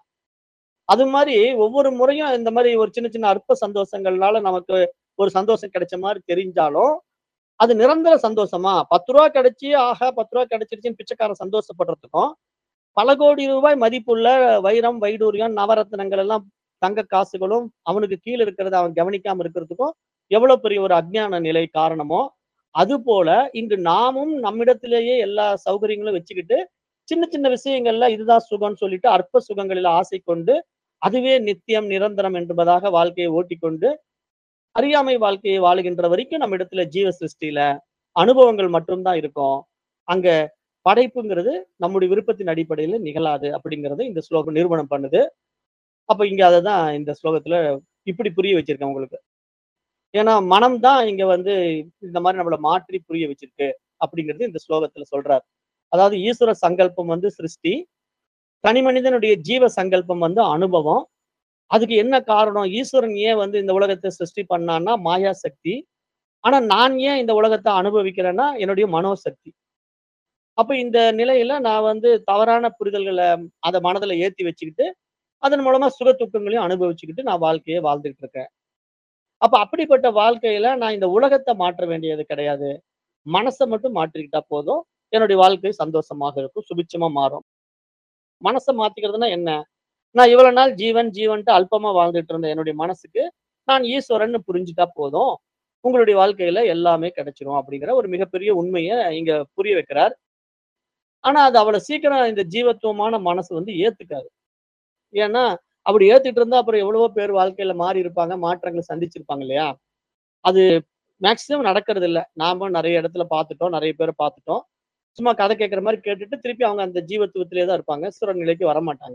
அது மாதிரி ஒவ்வொரு முறையும் இந்த மாதிரி ஒரு சின்ன சின்ன அற்ப சந்தோஷங்கள்னால நமக்கு ஒரு சந்தோஷம் கிடைச்ச மாதிரி தெரிஞ்சாலும் அது நிரந்தர சந்தோஷமா பத்து ரூபா கிடைச்சி ஆஹா பத்து ரூபா கிடைச்சிருச்சுன்னு பிச்சைக்காரன் சந்தோஷப்படுறதுக்கும் பல கோடி ரூபாய் மதிப்புள்ள வைரம் வைடூரியம் நவரத்னங்கள் எல்லாம் தங்க காசுகளும் அவனுக்கு கீழே இருக்கிறத அவன் கவனிக்காம இருக்கிறதுக்கும் எவ்வளவு பெரிய ஒரு அஜ்ஞான நிலை காரணமோ அது போல இங்கு நாமும் நம்மிடத்திலேயே எல்லா சௌகரியங்களும் வச்சுக்கிட்டு சின்ன சின்ன விஷயங்கள்ல இதுதான் சுகம்னு சொல்லிட்டு அற்ப சுகங்களில் ஆசை கொண்டு அதுவே நித்தியம் நிரந்தரம் என்பதாக வாழ்க்கையை ஓட்டிக்கொண்டு அறியாமை வாழ்க்கையை வாழுகின்ற வரைக்கும் நம்ம இடத்துல ஜீவ சிருஷ்டியில அனுபவங்கள் மட்டும்தான் இருக்கும் அங்க படைப்புங்கிறது நம்முடைய விருப்பத்தின் அடிப்படையில நிகழாது அப்படிங்கறத இந்த ஸ்லோகம் நிரூபணம் பண்ணுது அப்ப இங்க அதை தான் இந்த ஸ்லோகத்துல இப்படி புரிய வச்சிருக்கேன் உங்களுக்கு ஏன்னா மனம் தான் இங்க வந்து இந்த மாதிரி நம்மள மாற்றி புரிய வச்சிருக்கு அப்படிங்கிறது இந்த ஸ்லோகத்துல சொல்றார் அதாவது ஈஸ்வர சங்கல்பம் வந்து சிருஷ்டி தனி மனிதனுடைய ஜீவ சங்கல்பம் வந்து அனுபவம் அதுக்கு என்ன காரணம் ஈஸ்வரன் ஏன் வந்து இந்த உலகத்தை சிருஷ்டி பண்ணான்னா மாயா சக்தி ஆனா நான் ஏன் இந்த உலகத்தை அனுபவிக்கிறேன்னா என்னுடைய மனோசக்தி அப்ப இந்த நிலையில நான் வந்து தவறான புரிதல்களை அதை மனதுல ஏத்தி வச்சுக்கிட்டு அதன் மூலமா சுக துக்கங்களையும் அனுபவிச்சுக்கிட்டு நான் வாழ்க்கையை வாழ்ந்துட்டு இருக்கேன் அப்ப அப்படிப்பட்ட வாழ்க்கையில நான் இந்த உலகத்தை மாற்ற வேண்டியது கிடையாது மனசை மட்டும் மாற்றிக்கிட்டா போதும் என்னுடைய வாழ்க்கை சந்தோஷமாக இருக்கும் சுபிட்சமா மாறும் மனசை மாத்திக்கிறதுனா என்ன நான் இவ்வளவு நாள் ஜீவன் ஜீவன்ட்டு அல்பமா வாழ்ந்துட்டு இருந்த என்னுடைய மனசுக்கு நான் ஈஸ்வரன் புரிஞ்சுட்டா போதும் உங்களுடைய வாழ்க்கையில எல்லாமே கிடைச்சிரும் அப்படிங்கிற ஒரு மிகப்பெரிய உண்மையை இங்க புரிய வைக்கிறார் ஆனா அது அவ்வளவு சீக்கிரம் இந்த ஜீவத்துவமான மனசு வந்து ஏத்துக்காது ஏன்னா அப்படி ஏத்துட்டு இருந்தா அப்புறம் எவ்வளவோ பேர் வாழ்க்கையில மாறி இருப்பாங்க மாற்றங்களை சந்திச்சிருப்பாங்க இல்லையா அது மேக்சிமம் நடக்கிறது இல்ல நாம நிறைய இடத்துல பார்த்துட்டோம் நிறைய பேரை பார்த்துட்டோம் சும்மா கதை கேட்கிற மாதிரி கேட்டுட்டு திருப்பி அவங்க அந்த ஜீவத்துவத்திலே தான் இருப்பாங்க சுர நிலைக்கு வரமாட்டாங்க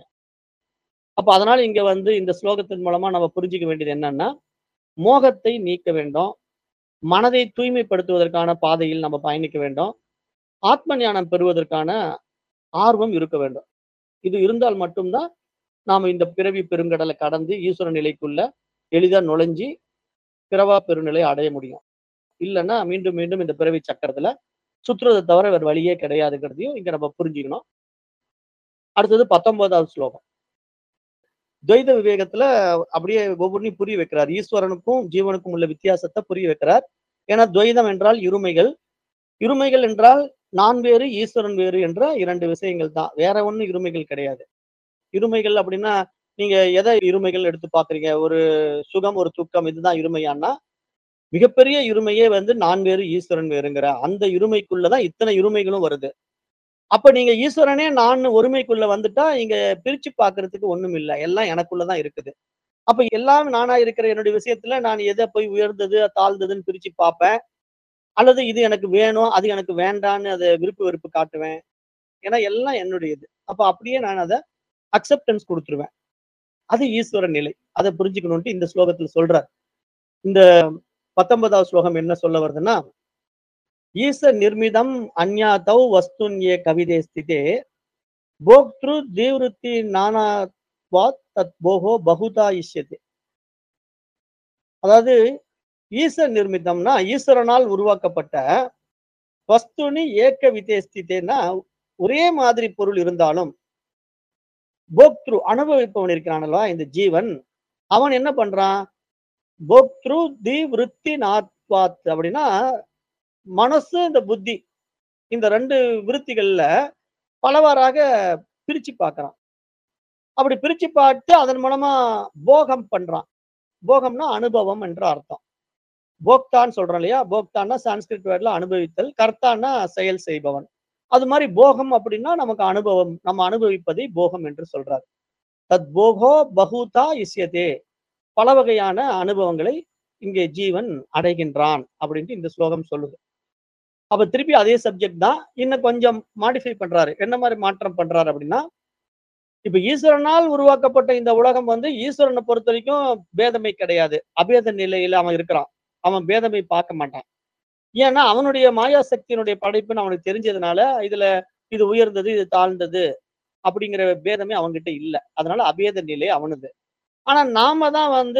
அப்ப அதனால இங்க வந்து இந்த ஸ்லோகத்தின் மூலமா நம்ம புரிஞ்சுக்க வேண்டியது என்னன்னா மோகத்தை நீக்க வேண்டும் மனதை தூய்மைப்படுத்துவதற்கான பாதையில் நம்ம பயணிக்க வேண்டும் ஆத்ம ஞானம் பெறுவதற்கான ஆர்வம் இருக்க வேண்டும் இது இருந்தால் மட்டும்தான் நாம இந்த பிறவி பெருங்கடலை கடந்து ஈஸ்வர நிலைக்குள்ள எளிதா நுழைஞ்சி பிறவா பெருநிலை அடைய முடியும் இல்லைன்னா மீண்டும் மீண்டும் இந்த பிறவி சக்கரத்துல சுற்றுறதை தவிர வேற வழியே கிடையாதுங்கிறதையும் இங்க நம்ம புரிஞ்சுக்கணும் அடுத்தது பத்தொன்பதாவது ஸ்லோகம் துவைத விவேகத்துல அப்படியே ஒவ்வொன்றையும் புரிய வைக்கிறார் ஈஸ்வரனுக்கும் ஜீவனுக்கும் உள்ள வித்தியாசத்தை புரிய வைக்கிறார் ஏன்னா துவைதம் என்றால் இருமைகள் இருமைகள் என்றால் நான் வேறு ஈஸ்வரன் வேறு என்ற இரண்டு விஷயங்கள் தான் வேற ஒண்ணும் இருமைகள் கிடையாது இருமைகள் அப்படின்னா நீங்க எதை இருமைகள் எடுத்து பாக்குறீங்க ஒரு சுகம் ஒரு துக்கம் இதுதான் இருமையான்னா மிகப்பெரிய இருமையே வந்து நான் வேறு ஈஸ்வரன் வேறுங்கிற அந்த இருமைக்குள்ளதான் இத்தனை இருமைகளும் வருது அப்ப நீங்க ஈஸ்வரனே நான் ஒருமைக்குள்ள வந்துட்டா இங்க பிரிச்சு பாக்குறதுக்கு ஒண்ணும் இல்லை எல்லாம் எனக்குள்ளதான் இருக்குது அப்ப எல்லாம் நானா இருக்கிற என்னுடைய விஷயத்துல நான் எதை போய் உயர்ந்தது தாழ்ந்ததுன்னு பிரிச்சு பார்ப்பேன் அல்லது இது எனக்கு வேணும் அது எனக்கு வேண்டான்னு அதை விருப்பு வெறுப்பு காட்டுவேன் ஏன்னா எல்லாம் என்னுடையது அப்ப அப்படியே நான் அதை அக்செப்டன்ஸ் கொடுத்துருவேன் அது ஈஸ்வர நிலை அதை புரிஞ்சுக்கணும்ட்டு இந்த ஸ்லோகத்துல சொல்றார் இந்த பத்தொன்பதாவது ஸ்லோகம் என்ன சொல்ல வருதுன்னா ஈச நிர்மிதம் அந்யாதௌ வஸ்துன்யே கவிதே ஸ்திதே போக்திரு தீவிருத்தி நானாத்வாத் தத் போகோ பகுதா இஷ்யதே அதாவது ஈச நிர்மிதம்னா ஈஸ்வரனால் உருவாக்கப்பட்ட வஸ்துனி ஏக்க விதேஸ்தித்தேன்னா ஒரே மாதிரி பொருள் இருந்தாலும் போக்த்ரு அனுபவிப்பவன் இருக்கிறான் அல்லவா இந்த ஜீவன் அவன் என்ன பண்றான் போக்த்ரு தி விருத்தி நாத்வாத் அப்படின்னா மனசு இந்த புத்தி இந்த ரெண்டு விருத்திகள்ல பலவாறாக பிரிச்சு பார்க்கறான் அப்படி பிரிச்சு பார்த்து அதன் மூலமா போகம் பண்றான் போகம்னா அனுபவம் என்ற அர்த்தம் போக்தான்னு சொல்றோம் இல்லையா போக்தான்னா சான்ஸ்கிரிட் வேர்ட்ல அனுபவித்தல் கர்த்தான்னா செயல் செய்பவன் அது மாதிரி போகம் அப்படின்னா நமக்கு அனுபவம் நம்ம அனுபவிப்பதை போகம் என்று சொல்றார் தத் போகோ பகுதா இஸ்யதே பல வகையான அனுபவங்களை இங்கே ஜீவன் அடைகின்றான் அப்படின்ட்டு இந்த ஸ்லோகம் சொல்லுது அப்ப திருப்பி அதே சப்ஜெக்ட் தான் இன்னும் கொஞ்சம் மாடிஃபை பண்றாரு என்ன மாதிரி மாற்றம் பண்றாரு அப்படின்னா இப்ப ஈஸ்வரனால் உருவாக்கப்பட்ட இந்த உலகம் வந்து ஈஸ்வரனை பொறுத்த வரைக்கும் பேதமை கிடையாது அபேத நிலையில அவன் இருக்கிறான் அவன் பேதமை பார்க்க மாட்டான் ஏன்னா அவனுடைய மாயா சக்தியினுடைய படைப்புன்னு அவனுக்கு தெரிஞ்சதுனால இதுல இது உயர்ந்தது இது தாழ்ந்தது அப்படிங்கிற பேதமே அவன்கிட்ட இல்லை அதனால அபேத நிலை அவனுது ஆனா நாம தான் வந்து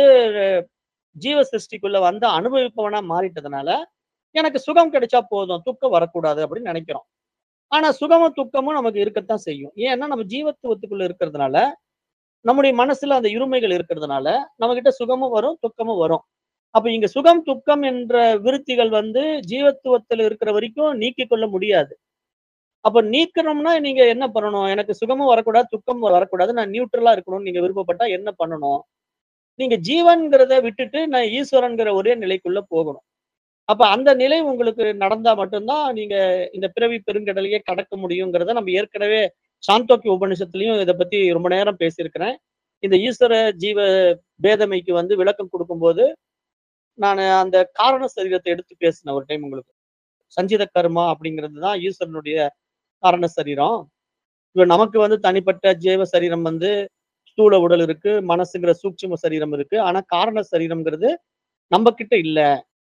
ஜீவ சிருஷ்டிக்குள்ள வந்து அனுபவிப்பவனா மாறிட்டதுனால எனக்கு சுகம் கிடைச்சா போதும் துக்கம் வரக்கூடாது அப்படின்னு நினைக்கிறோம் ஆனா சுகமும் துக்கமும் நமக்கு இருக்கத்தான் செய்யும் ஏன்னா நம்ம ஜீவத்துவத்துக்குள்ள இருக்கிறதுனால நம்முடைய மனசுல அந்த இருமைகள் இருக்கிறதுனால நம்ம கிட்ட சுகமும் வரும் துக்கமும் வரும் அப்ப இங்க சுகம் துக்கம் என்ற விருத்திகள் வந்து ஜீவத்துவத்துல இருக்கிற வரைக்கும் நீக்கிக் கொள்ள முடியாது அப்ப நீக்கணும்னா நீங்க என்ன பண்ணணும் எனக்கு சுகமும் வரக்கூடாது துக்கமும் வரக்கூடாது நான் நியூட்ரலா இருக்கணும்னு நீங்க விருப்பப்பட்டா என்ன பண்ணணும் நீங்க ஜீவன்கிறத விட்டுட்டு நான் ஈஸ்வரன்கிற ஒரே நிலைக்குள்ள போகணும் அப்ப அந்த நிலை உங்களுக்கு நடந்தா மட்டும்தான் நீங்க இந்த பிறவி பெருங்கடலையே கடக்க முடியுங்கிறத நம்ம ஏற்கனவே சாந்தோக்கிய உபனிஷத்துலயும் இதை பத்தி ரொம்ப நேரம் பேசியிருக்கிறேன் இந்த ஈஸ்வர ஜீவ பேதமைக்கு வந்து விளக்கம் கொடுக்கும்போது நான் அந்த காரண சரீரத்தை எடுத்து பேசினேன் ஒரு டைம் உங்களுக்கு சஞ்சித கர்மா அப்படிங்கிறது தான் ஈஸ்வரனுடைய காரண சரீரம் இப்ப நமக்கு வந்து தனிப்பட்ட ஜீவ சரீரம் வந்து ஸ்தூல உடல் இருக்கு மனசுங்கிற சூட்சும சரீரம் இருக்கு ஆனா காரண சரீரம்ங்கிறது நம்ம கிட்ட இல்ல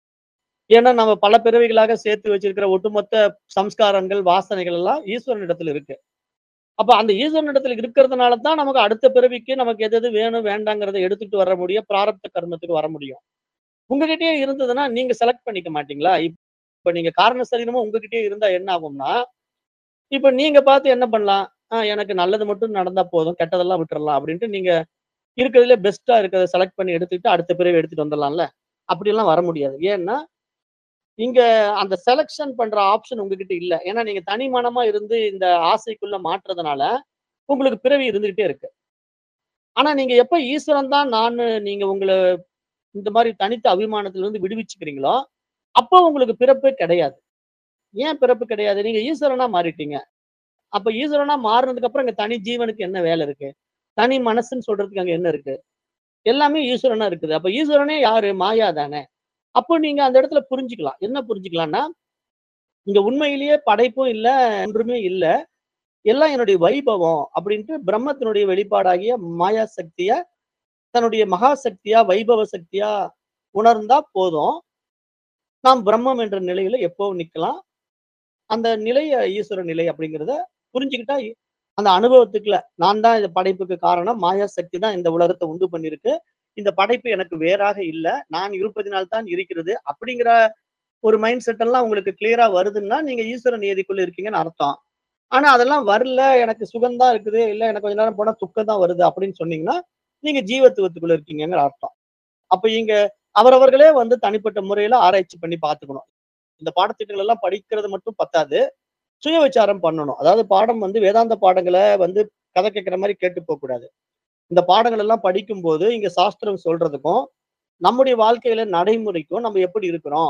ஏன்னா நம்ம பல பிறவிகளாக சேர்த்து வச்சிருக்கிற ஒட்டுமொத்த சம்ஸ்காரங்கள் வாசனைகள் எல்லாம் ஈஸ்வரன் இடத்துல இருக்கு அப்ப அந்த ஈஸ்வரன் இடத்துல இருக்கிறதுனால தான் நமக்கு அடுத்த பிறவிக்கு நமக்கு எது எது வேணும் வேண்டாங்கிறத எடுத்துட்டு வர முடியும் பிராரப்த கர்மத்துக்கு வர முடியும் உங்ககிட்டயே இருந்ததுன்னா நீங்க செலக்ட் பண்ணிக்க மாட்டீங்களா இப்ப நீங்க காரண சரீரமும் உங்ககிட்டயே இருந்தா என்ன ஆகும்னா இப்ப நீங்க பார்த்து என்ன பண்ணலாம் ஆஹ் எனக்கு நல்லது மட்டும் நடந்தா போதும் கெட்டதெல்லாம் விட்டுறலாம் அப்படின்ட்டு நீங்க இருக்கிறதுல பெஸ்டா இருக்கிறத செலக்ட் பண்ணி எடுத்துக்கிட்டு அடுத்த பிறவி எடுத்துட்டு வந்துடலாம்ல அப்படியெல்லாம் வர முடியாது ஏன்னா இங்க அந்த செலக்ஷன் பண்ற ஆப்ஷன் உங்ககிட்ட இல்ல ஏன்னா நீங்க தனி மனமா இருந்து இந்த ஆசைக்குள்ள மாற்றுறதுனால உங்களுக்கு பிறவி இருந்துகிட்டே இருக்கு ஆனா நீங்க எப்ப ஈஸ்வரன் தான் நான் நீங்க உங்களை இந்த மாதிரி தனித்த அபிமானத்துல இருந்து விடுவிச்சுக்கிறீங்களோ அப்போ உங்களுக்கு பிறப்பே கிடையாது ஏன் பிறப்பு கிடையாது நீங்க ஈஸ்வரனா மாறிட்டீங்க அப்ப ஈஸ்வரனா மாறினதுக்கு அப்புறம் இங்க தனி ஜீவனுக்கு என்ன வேலை இருக்கு தனி மனசுன்னு சொல்றதுக்கு அங்க என்ன இருக்கு எல்லாமே ஈஸ்வரனா இருக்குது அப்ப ஈஸ்வரனே யாரு மாயா தானே அப்போ நீங்க அந்த இடத்துல புரிஞ்சுக்கலாம் என்ன புரிஞ்சுக்கலாம்னா இங்க உண்மையிலேயே படைப்பும் இல்ல ஒன்றுமே இல்ல எல்லாம் என்னுடைய வைபவம் அப்படின்ட்டு பிரம்மத்தினுடைய வெளிப்பாடாகிய மாயா சக்திய தன்னுடைய மகா சக்தியா வைபவ சக்தியா உணர்ந்தா போதும் நாம் பிரம்மம் என்ற நிலையில எப்பவும் நிக்கலாம் அந்த நிலைய ஈஸ்வர நிலை அப்படிங்கிறத புரிஞ்சுக்கிட்டா இ- அந்த அனுபவத்துக்குள்ள நான் தான் இந்த படைப்புக்கு காரணம் மாயா சக்தி தான் இந்த உலகத்தை உண்டு பண்ணிருக்கு இந்த படைப்பு எனக்கு வேறாக இல்ல நான் இருப்பதினால் தான் இருக்கிறது அப்படிங்கிற ஒரு மைண்ட் செட் எல்லாம் உங்களுக்கு கிளியரா வருதுன்னா நீங்க ஈஸ்வர நியதிக்குள்ள இருக்கீங்கன்னு அர்த்தம் ஆனா அதெல்லாம் வரல எனக்கு சுகம் தான் இருக்குது இல்ல எனக்கு கொஞ்ச நேரம் போனா துக்கம் தான் வருது அப்படின்னு சொன்னீங்கன்னா நீங்க ஜீவத்துவத்துக்குள்ள இருக்கீங்கங்கிற அர்த்தம் அப்ப இங்க அவரவர்களே வந்து தனிப்பட்ட முறையில ஆராய்ச்சி பண்ணி பார்த்துக்கணும் இந்த பாடத்திட்டங்கள் எல்லாம் படிக்கிறது மட்டும் பத்தாது சுய விசாரம் பண்ணணும் அதாவது பாடம் வந்து வேதாந்த பாடங்களை வந்து கதை கேட்கிற மாதிரி கேட்டு போக கூடாது இந்த பாடங்கள் எல்லாம் படிக்கும்போது இங்க சாஸ்திரம் சொல்றதுக்கும் நம்முடைய வாழ்க்கையில நடைமுறைக்கும் நம்ம எப்படி இருக்கிறோம்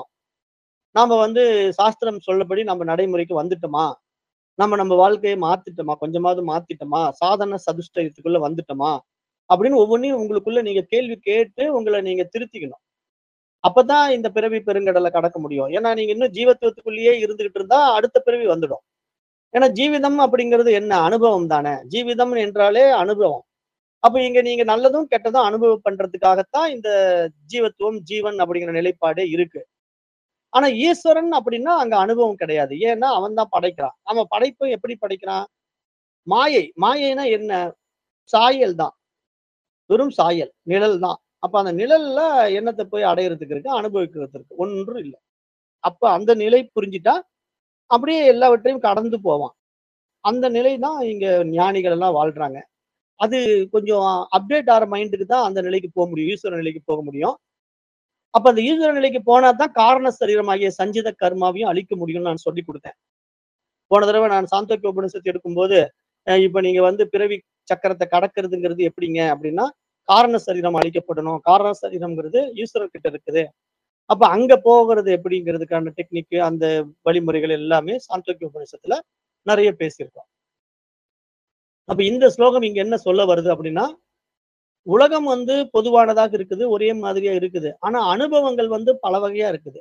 நாம வந்து சாஸ்திரம் சொல்லபடி நம்ம நடைமுறைக்கு வந்துட்டோமா நம்ம நம்ம வாழ்க்கையை மாத்திட்டோமா கொஞ்சமாவது மாத்திட்டோமா சாதன சதுஷ்டயத்துக்குள்ள வந்துட்டோமா அப்படின்னு ஒவ்வொன்றையும் உங்களுக்குள்ள நீங்க கேள்வி கேட்டு உங்களை நீங்க திருத்திக்கணும் அப்பதான் இந்த பிறவி பெருங்கடலை கடக்க முடியும் ஏன்னா நீங்க இன்னும் ஜீவத்துவத்துக்குள்ளேயே இருந்துகிட்டு இருந்தா அடுத்த பிறவி வந்துடும் ஏன்னா ஜீவிதம் அப்படிங்கிறது என்ன அனுபவம் தானே ஜீவிதம் என்றாலே அனுபவம் அப்ப இங்க நீங்க நல்லதும் கெட்டதும் அனுபவம் பண்றதுக்காகத்தான் இந்த ஜீவத்துவம் ஜீவன் அப்படிங்கிற நிலைப்பாடே இருக்கு ஆனா ஈஸ்வரன் அப்படின்னா அங்க அனுபவம் கிடையாது ஏன்னா அவன் தான் படைக்கிறான் அவன் படைப்பை எப்படி படைக்கிறான் மாயை மாயைனா என்ன சாயல் தான் வெறும் சாயல் நிழல் தான் அப்ப அந்த நிழல்ல எண்ணத்தை போய் அடையிறதுக்கு இருக்கு அனுபவிக்கிறதுக்கு ஒன்றும் இல்லை அப்ப அந்த நிலை புரிஞ்சிட்டா அப்படியே எல்லாவற்றையும் கடந்து போவான் அந்த நிலை தான் இங்க ஞானிகள் எல்லாம் வாழ்றாங்க அது கொஞ்சம் அப்டேட் ஆற மைண்டுக்கு தான் அந்த நிலைக்கு போக முடியும். ஈஸ்வர நிலைக்கு போக முடியும். அப்ப அந்த ஈஸ்வர நிலைக்கு போனா தான் காரண சரீரமாகிய சஞ்சித கர்மாவையும் அழிக்க முடியும்னு நான் சொல்லிக் குடுத்தேன். போன தடவ நான் சாந்தோக்கிய உபநிஷத்து எடுக்கும்போது, அ இப்ப நீங்க வந்து பிறவி சக்கரத்த கடக்கிறதுங்கிறது எப்படிங்க அப்படின்னா, காரண சரீரம் அழிக்கப்படணும். காரண சரீரம்ங்கிறது ஈஸ்வரன் கிட்ட இருக்குது. அப்ப அங்க போகிறது எப்படிங்கிறதுக்கான டெக்னிக் அந்த வழிமுறைகள் எல்லாமே சாந்தோக்கிய உபநிஷத்துல நெறைய பேசியிருக்கோம். அப்ப இந்த ஸ்லோகம் இங்க என்ன சொல்ல வருது அப்படின்னா, உலகம் வந்து பொதுவானதாக இருக்குது. ஒரே மாதிரியா இருக்குது. ஆனா அனுபவங்கள் வந்து பல வகையா இருக்குது.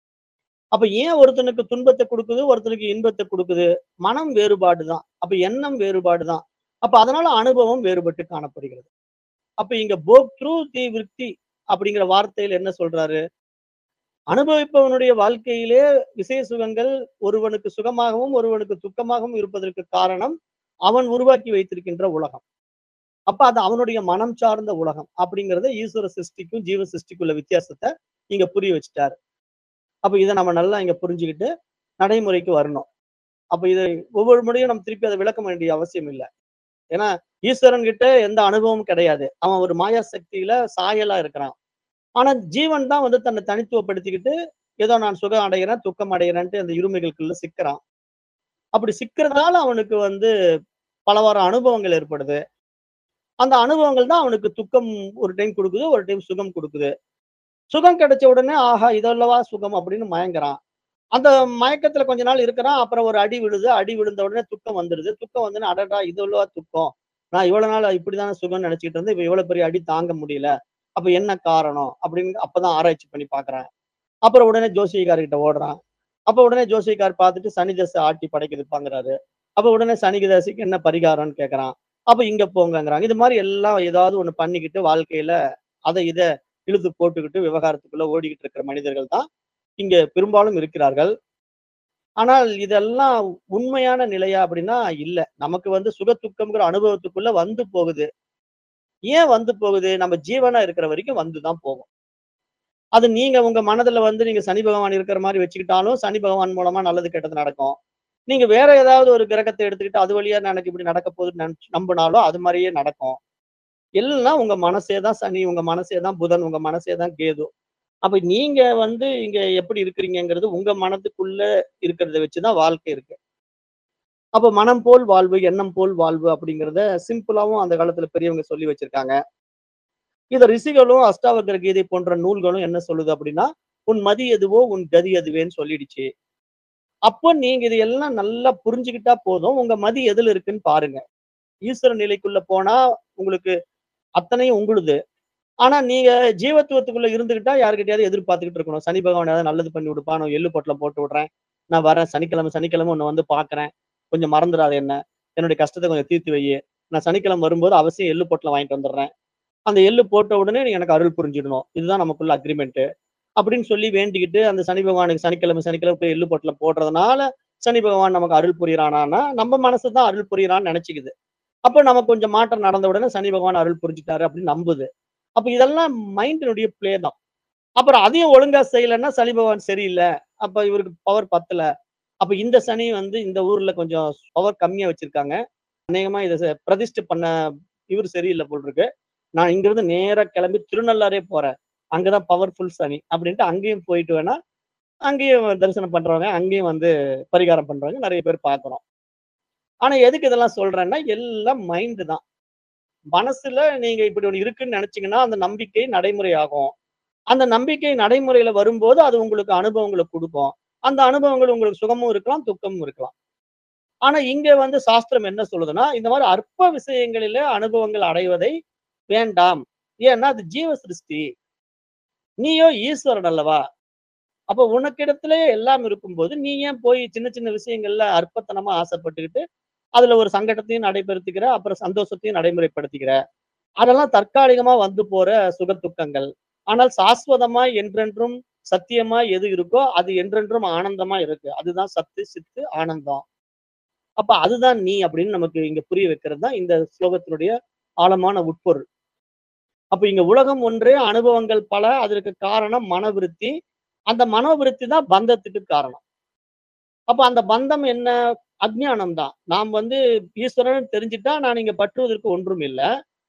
அப்ப ஏன் ஒருத்தனுக்கு துன்பத்த குடுக்குது, ஒருத்தனுக்கு இன்பத்த குடுக்குது? மனம் வேறுபாடு தான். அப்ப எண்ணம் வேறுபாடு தான். அப்ப அதனால அனுபவம் வேறுபட்டு காணப்படுகிறது. அப்ப இங்க போக் த்ரூ தி விருத்தி அப்படிங்கிற வார்த்தையில என்ன சொல்றாரு? அனுபவிப்பவனுடைய வாழ்க்கையிலே விசய சுகங்கள் ஒருவனுக்கு சுகமாகவும், ஒருவனுக்கு துக்கமாகவும் இருப்பதற்கு காரணம், அவன் உருவாக்கி வைத்திருக்கின்ற உலகம். அப்ப அது அவனுடைய மனம் சார்ந்த உலகம். அப்படிங்கிறத ஈஸ்வர சிருஷ்டிக்கும், ஜீவ சிருஷ்டிக்கும் உள்ள வித்தியாசத்த இங்க புரிய வச்சுட்டாரு. அப்ப இத நம்ம நல்லா இங்க புரிஞ்சுகிட்டு நடைமுறைக்கு வரணும். அப்ப இத ஒவ்வொரு முறையும் நம்ம திருப்பி அத விளக்க வேண்டிய அவசியம் இல்ல. ஏன்னா, ஈஸ்வரன் கிட்ட எந்த அனுபவமும் கிடையாது. அவன் ஒரு மாயா சக்தியில சாயலா இருக்கிறான். ஆனா ஜீவன் தான் வந்து தன்னை தனித்துவப்படுத்திக்கிட்டு, ஏதோ நான் சுகம் அடைகிறேன், துக்கம் அடைகிறேன்ட்டு அந்த இருமைகளுக்குள்ள சிக்குறான். அப்படி சிக்கிறதுனால அவனுக்கு வந்து பலவாறு அனுபவங்கள் ஏற்படுது. அந்த அனுபவங்கள் தான் அவனுக்கு துக்கம் ஒரு டைம் குடுக்குது, ஒரு டைம் சுகம் குடுக்குது. சுகம் கிடைச்ச உடனே, ஆஹா! இதல்லவா சுகம் அப்படின்னு மயங்குறான். அந்த மயக்கத்துல கொஞ்ச நாள் இருக்கிறான். அப்புறம் ஒரு அடி விழுது. அடி விழுந்த உடனே துக்கம் வந்துருது. துக்கம் வந்தோனே, அடடா! இது அல்லவா துக்கம். நான் இவ்வளவு நாள் இப்படித்தானே சுகம்னு நினைச்சுக்கிட்டு இருந்தேன். இப்ப இவ்வளவு பெரிய அடி தாங்க முடியல. அப்ப என்ன காரணம்? அப்படின்னு அப்பதான் ஆராய்ச்சி பண்ணி பார்க்குறான். அப்புறம் உடனே ஜோசியக்காரர்கிட்ட ஓடுறான். அப்ப உடனே ஜோசியக்கார் பார்த்துட்டு சனி தசை ஆட்டி படைக்குதுப்பாங்கிறாரு. அப்ப உடனே சனி தசைக்கு என்ன பரிகாரம்னு கேட்கறான். அப்ப இங்க போங்கங்கிறாங்க. இது மாரி எல்லாம் ஏதாவது ஒண்ணு பண்ணிக்கிட்டு வாழ்க்கையில அத இத இழுத்து போட்டுக்கிட்டு விவகாரத்துக்குள்ள ஓடிக்கிட்டு இருக்கிற மனிதர்கள் தான் இங்க பெரும்பாலும் இருக்கிறார்கள். ஆனால் இதெல்லாம் உண்மையான நிலையா அப்படின்னா இல்ல. நமக்கு வந்து சுக துக்கம்ங்கிற அனுபவத்துக்குள்ள வந்து போகுது. ஏன் வந்து போகுது? நம்ம ஜீவனா இருக்கிற வரைக்கும் வந்து தான் போகும். அது நீங்க உங்க மனதுல வந்து நீங்க சனி பகவான் இருக்கிற மாரி வச்சுக்கிட்டாலும், சனி பகவான் மூலமா நல்லது கெட்டது நடக்கும். நீங்க வேற ஏதாவது ஒரு கிரகத்த எடுத்துக்கிட்டு, அது வழியா எனக்கு இப்படி நடக்க போகுதுன்னு நெனச்சு நம்புனாலும் அது மாரியே நடக்கும். எல்லாம் உங்க மனசே தான் சனி, உங்க மனசே தான் புதன், உங்க மனசே தான் கேது. அப்ப நீங்க வந்து இங்க எப்படி இருக்கிறீங்கங்கிறது உங்க மனதுக்குள்ள இருக்கிறத வச்சு தான் வாழ்க்கை இருக்கு. அப்ப மனம் போல் வாழ்வு, எண்ணம் போல் வாழ்வு அப்படிங்கிறத சிம்பிளாவும் அந்த காலத்துல பெரியவங்க சொல்லி வச்சிருக்காங்க. இத ரிஷிகளும், அஷ்டாவக்கர கீதை போன்ற நூல்களும் என்ன சொல்லுது அப்படின்னா, "உன் மதி எதுவோ, உன் கதி அதுவேன்னு" சொல்லிடுச்சு. அப்போ நீங்க இதையெல்லாம் நல்லா புரிஞ்சுக்கிட்டா போதும். உங்க மதி எதுல இருக்குன்னு பாருங்க. ஈஸ்வர நிலைக்குள்ள போனா உங்களுக்கு அத்தனையும் உங்களுது. ஆனா நீங்க ஜீவத்துவத்துக்குள்ள இருந்துகிட்டா யார்கிட்டயாவது எதிர்பார்த்துக்கிட்டு இருக்கணும். சனி பகவான் ஏதாவது நல்லது பண்ணி விடுப்பான். நான் எள்ளு பொட்டலம் போட்டு விடுறேன். நான் வரேன் சனிக்கிழமை சனிக்கிழமை உன்ன வந்து பார்க்கிறேன். கொஞ்சம் மறந்துடாத என்ன. என்னுடைய கஷ்டத்த கொஞ்சம் தீர்த்து வையு. நான் சனிக்கிழமை வரும்போது அவசியம் எள்ளு பொட்டலம் வாங்கிட்டு வந்துடுறேன். அந்த எள்ளு போட்ட உடனே நீ எனக்கு அருள் புரிஞ்சிடணும். இதுதான் நமக்குள்ள அக்ரீமெண்ட். அப்படின்னு சொல்லி வேண்டிக்கிட்டு அந்த சனி பகவானுக்கு சனிக்கிழமை சனிக்கிழமை போய் எள்ளு பொட்டலம் போடுறதுனால, சனி பகவான் நமக்கு அருள் புரியிறானான்னா, நம்ம மனசு தான் அருள் புரியிறான்னு நெனச்சுக்குது. அப்ப நமக்கு கொஞ்சம் மாற்றம் நடந்த உடனே சனி பகவான் அருள் புரிஞ்சுட்டாரு அப்படின்னு நம்புது. அப்ப இதெல்லாம் மைண்டினுடைய ப்ளே தான். அப்புறம் அதையும் ஒழுங்கா செய்யலன்னா சனி பகவான் சரியில்ல. அப்ப இவருக்கு பவர் பத்தல. அப்ப இந்த சனி வந்து இந்த ஊர்ல கொஞ்சம் பவர் கம்மியா வச்சிருக்காங்க. அநேகமா இத ச பிரதிஷ்டை பண்ண இவரு சரியில்ல போல இருக்கு. நான் இங்கிருந்து நேரா கிளம்பி திருநள்ளாறே போறேன். அங்க தான் பவர்ஃபுல் சனி. அப்படின்ட்டு அங்கேயும் போயிட்டு வேணா, அங்கேயும் தரிசனம் பண்றவங்க, அங்கேயும் வந்து பரிகாரம் பண்றவங்க நெறைய பேர் பார்க்கிறோம். ஆனா எதுக்கு இதெல்லாம் சொல்றேன்னா, எல்லாம் மைண்ட் தான். மனசுல நீங்க இப்படி ஒண்ணு இருக்குன்னு நெனச்சீங்கன்னா, அந்த நம்பிக்கை நடைமுறையாகும். அந்த நம்பிக்கை நடைமுறையில வரும்போது, அது உங்களுக்கு அனுபவங்கள குடுக்கும். அந்த அனுபவங்கள் உங்களுக்கு சுகமும் இருக்கலாம், துக்கமும் இருக்கலாம். ஆனா இங்க வந்து சாஸ்திரம் என்ன சொல்லுதுன்னா, இந்த மாரி அற்ப விஷயங்களில அனுபவங்கள் அடைவதை வேண்டாம். ஏன்னா அது ஜீவ சிருஷ்டி. நீயோ ஈஸ்வரன் அல்லவா? அப்ப உனக்கிடத்திலே எல்லாம் இருக்கும்போது, நீ ஏன் போய் சின்ன சின்ன விஷயங்கள்ல அற்பத்தனமா ஆசைப்பட்டுக்கிட்டு, அதுல ஒரு சங்கடத்தையும் நடைபெறுத்திக்கிற, அப்புறம் சந்தோஷத்தையும் நடைமுறைப்படுத்திக்கிற. அதெல்லாம் தற்காலிகமா வந்து போற சுக துக்கங்கள். ஆனால் சாஸ்வதமாய் என்றென்றும் சத்தியமாய் எது இருக்கோ, அது என்றென்றும் ஆனந்தமா இருக்கு. அதுதான் சத்து, சித்து, ஆனந்தம். அப்ப அதுதான் நீ அப்படின்னு நமக்கு இங்க புரிய வைக்கிறது தான் இந்த ஸ்லோகத்தினுடைய ஆழமான உட்பொருள். அப்ப இங்க உலகம் ஒன்றே, அனுபவங்கள் பல. அதற்கு காரணம் மனவிருத்தி. அந்த மனோவிருத்தி தான் பந்தத்துக்கு காரணம். அப்ப அந்த பந்தம் என்ன அஜ்ஞானம் தான் நாம் வந்து ஈஸ்வரன் தெரிஞ்சுட்டா நான் இங்க பற்றுவதற்கு ஒன்றும் இல்லை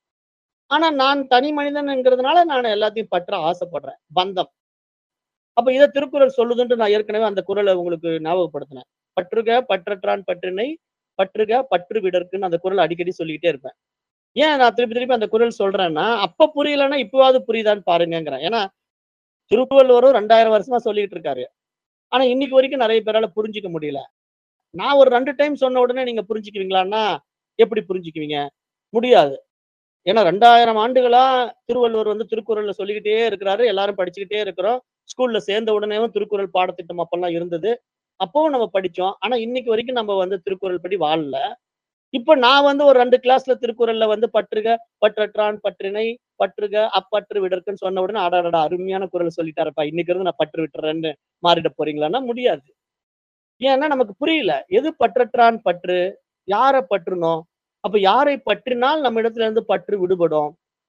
ஆனா நான் தனி மனிதன்ங்கிறதுனால நான் எல்லாத்தையும் பற்ற ஆசைப்படுறேன் பந்தம் அப்ப இதை திருக்குறள் சொல்லுதுன்ட்டு நான் ஏற்கனவே அந்த குறளை உங்களுக்கு ஞாபகப்படுத்தினேன் பற்றுக பற்றற்றான் பற்றினை பற்றுக பற்று விடற்குன்னு அந்த குறள் அடிக்கடி சொல்லிக்கிட்டே இருப்பேன் ஏன் நான் திருப்பி திருப்பி அந்த குறள் சொல்றேன்னா அப்ப புரியலன்னா இப்பவாவது புரியுதான்னு பாருங்கிறேன் ஏன்னா திருவள்ளுவரும் ரெண்டாயிரம் வருஷமா சொல்லிட்டு இருக்காரு ஆனா இன்னைக்கு வரைக்கும் நிறைய பேரால புரிஞ்சுக்க முடியல நான் ஒரு ரெண்டு டைம் சொன்ன உடனே நீங்க புரிஞ்சுக்குவீங்களான்னா எப்படி புரிஞ்சுக்குவீங்க முடியாது ஏன்னா ரெண்டாயிரம் ஆண்டுகளா திருவள்ளுவர் வந்து திருக்குறள்ல சொல்லிக்கிட்டே இருக்கிறாரு எல்லாரும் படிச்சுக்கிட்டே இருக்கிறோம் ஸ்கூல்ல சேர்ந்த உடனேவும் திருக்குறள் பாடத்திட்டம் அப்பெல்லாம் இருந்தது அப்பவும் நம்ம படிச்சோம் ஆனா இன்னைக்கு வரைக்கும் நம்ம வந்து திருக்குறள் படி வாழல இப்ப நான் வந்து ஒரு ரெண்டு கிளாஸ்ல திருக்குறள்ல வந்து பற்றுக பற்றற்றான் பற்றினை பற்றுக அப்பற்று விடற்குன்னு சொன்ன உடனே அடாடா அருமையான குரல் சொல்லிட்டாருப்பா இன்னைக்கு இருந்து நான் பற்று விட்டுறேன்னு மாறிட போறீங்களான்னா முடியாது ஏன்னா நமக்கு புரியல எது பற்றற்றான் பற்று யாரை பற்றுனோம் அப்ப யாரை பற்றினால் நம்ம இடத்துல இருந்து பற்று விடுபடும்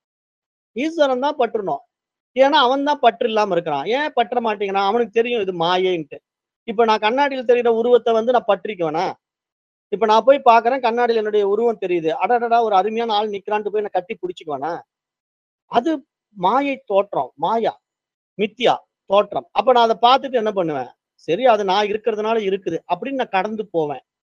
ஈஸ்வரன் தான் பற்றுனோம் ஏன்னா அவன் தான் பற்று இல்லாம இருக்கிறான் ஏன் பற்ற மாட்டேங்கிறான் அவனுக்கு தெரியும் இது மாயைன்ட்டு இப்ப நான் கண்ணாடியில் தெரிகிற உருவத்தை வந்து நான் பற்றிக்குவேனா இப்ப நான் போய் பாக்குறேன் கண்ணாடியில் என்னுடைய உருவம் தெரியுது அடடடா ஒரு அருமையான ஆள் நிக்கிறான்ட்டு போய் நான் கட்டி பிடிச்சுக்குவேனா அது மாயை தோற்றம் மாயா மித்தியா தோற்றம் அப்ப நான் அதை பார்த்துட்டு என்ன பண்ணுவேன் சரி அது நான் இருக்கிறதுனால இருக்குது அப்படின்னு நான் கடந்து போவேன்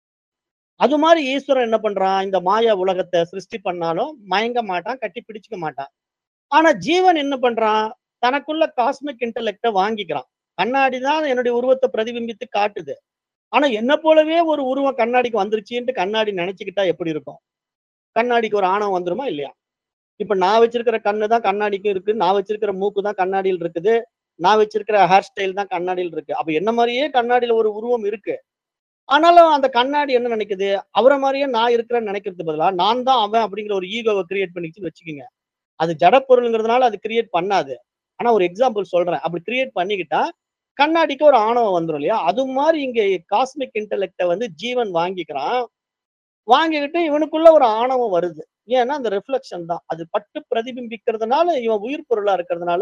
அது மாதிரி ஈஸ்வரன் என்ன பண்றான் இந்த மாயா உலகத்தை சிருஷ்டி பண்ணாலும் மயங்க மாட்டான் கட்டி பிடிச்சுக்க மாட்டான் ஆனா ஜீவன் என்ன பண்றான் தனக்குள்ள காஸ்மிக் இன்டலெக்ட வாங்கிக்கிறான் கண்ணாடி தான் என்னுடைய உருவத்தை பிரதிபிம்பித்து காட்டுது ஆனா என்ன போலவே ஒரு உருவம் கண்ணாடிக்கு வந்துருச்சுன்ட்டு கண்ணாடி நினைச்சுக்கிட்டா எப்படி இருக்கும் கண்ணாடிக்கு ஒரு ஆணவம் வந்துருமா இல்லையா இப்ப நான் வச்சிருக்கிற கண்ணு தான் கண்ணாடிக்கும் இருக்கு நான் வச்சிருக்கிற மூக்கு தான் கண்ணாடியில் இருக்குது நான் வச்சிருக்கிற ஹேர் ஸ்டைல் தான் கண்ணாடியில் இருக்கு அப்ப என்ன மாதிரியே கண்ணாடியில ஒரு உருவம் இருக்கு ஆனாலும் அந்த கண்ணாடி என்ன நினைக்குது அவரை மாதிரியே நான் இருக்கிறேன்னு நினைக்கிறது பதிலா நான் தான் அவன் அப்படிங்கிற ஒரு ஈகோவை கிரியேட் பண்ணிச்சுன்னு வச்சுக்கோங்க அது ஜடப்பொருளுங்கிறதுனால அது கிரியேட் பண்ணாது ஆனா ஒரு எக்ஸாம்பிள் சொல்றேன் அப்படி கிரியேட் பண்ணிக்கிட்டா கண்ணாடிக்கு ஒரு ஆணவம் வந்துடும் இல்லையா அது மாதிரி இங்க காஸ்மிக் இன்டெலெக்ட வந்து ஜீவன் வாங்கிக்கிறான் வாங்கிக்கிட்டு இவனுக்குள்ள ஒரு ஆணவம் வருது ஏன்னா அந்த ரிஃப்ளெக்ஷன் தான் அது பட்டு பிரதிபிம்பிக்கிறதுனால இவன் உயிர் பொருளா இருக்கிறதுனால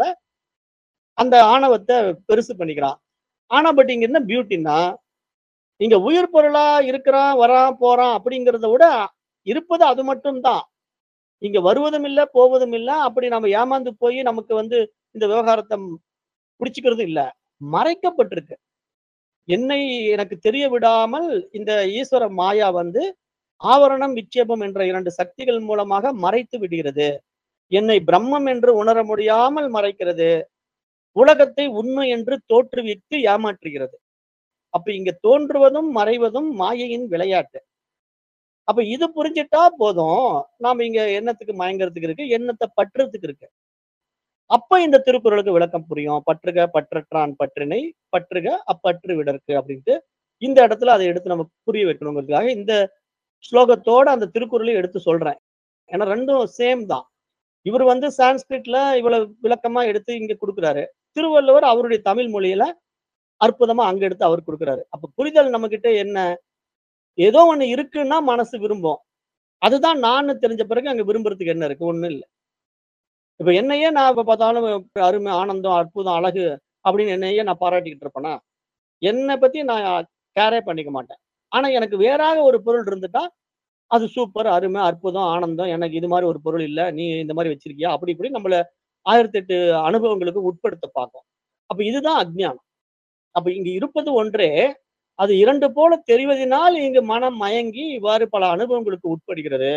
அந்த ஆணவத்தை பெருசு பண்ணிக்கிறான் ஆனா பட் இங்க என்ன பியூட்டின்னா இங்க உயிர் பொருளா இருக்கிறான் வரான் போறான் அப்படிங்கிறத விட இருப்பது அது மட்டும் தான் இங்க வருவதும் இல்ல போவதும் இல்ல அப்படி நம்ம ஏமாந்து போய் நமக்கு வந்து இந்த விவகாரத்தை பிடிச்சுக்கிறது இல்ல மறைக்கப்பட்டிருக்கு என்னை எனக்கு தெரிய விடாமல் இந்த ஈஸ்வர மாயா வந்து ஆவரணம் விட்சேபம் என்ற இரண்டு சக்திகள் மூலமாக மறைத்து விடுகிறது என்னை பிரம்மம் என்று உணர முடியாமல் மறைக்கிறது உலகத்தை உண்மை என்று தோற்றுவித்து ஏமாற்றுகிறது அப்ப இங்க தோன்றுவதும் மறைவதும் மாயையின் விளையாட்டு அப்ப இது புரிஞ்சிட்டா போதும் நாம இங்க எண்ணத்துக்கு மயங்கிறதுக்கு இருக்கு எண்ணத்தை பற்றுறதுக்கு இருக்கு அப்ப இந்த திருக்குறளுக்கு விளக்கம் புரியும் பற்றுக பற்றற்றான் பற்றினை பற்றுக அப்பற்று விடற்கு அப்படின்ட்டு இந்த இடத்துல அதை எடுத்து நம்ம புரிய வைக்கணுங்கிறதுக்காக இந்த ஸ்லோகத்தோட அந்த திருக்குறளை எடுத்து சொல்றேன் ஏன்னா ரெண்டும் சேம் தான் இவர் வந்து சான்ஸ்கிரிட்ல இவ்வளவு விளக்கமா எடுத்து இங்க கொடுக்குறாரு திருவள்ளுவர் அவருடைய தமிழ் மொழியில அற்புதமா அங்க எடுத்து அவர் கொடுக்குறாரு அப்ப புரிதல் நம்ம கிட்ட என்ன ஏதோ ஒண்ணு இருக்குன்னா மனசு விரும்பும் அதுதான் நான் தெரிஞ்ச பிறகு அங்க விரும்புறதுக்கு என்ன இருக்கு ஒண்ணும் இல்லை இப்ப என்னையே நான் இப்ப பார்த்தாலும் அருமை ஆனந்தம் அற்புதம் அழகு அப்படின்னு என்னையே நான் பாராட்டிக்கிட்டு இருப்பேனா என்னை பத்தி நான் கேரே பண்ணிக்க மாட்டேன் ஆனா எனக்கு வேறாக ஒரு பொருள் இருந்துட்டா அது சூப்பர் அருமை அற்புதம் ஆனந்தம் எனக்கு இது மாதிரி ஒரு பொருள் இல்ல நீ இந்த மாதிரி வச்சிருக்கியா அப்படி இப்படி நம்மள ஆயிரத்தி எட்டு அனுபவங்களுக்கு உட்படுத்த பார்க்கும் அப்ப இதுதான் அஜ்ஞானம் அப்ப இங்க இருப்பது ஒன்றே அது இரண்டு போல தெரிவதனால் இங்கு மனம் மயங்கி இவ்வாறு பல அனுபவங்களுக்கு உட்படுகிறது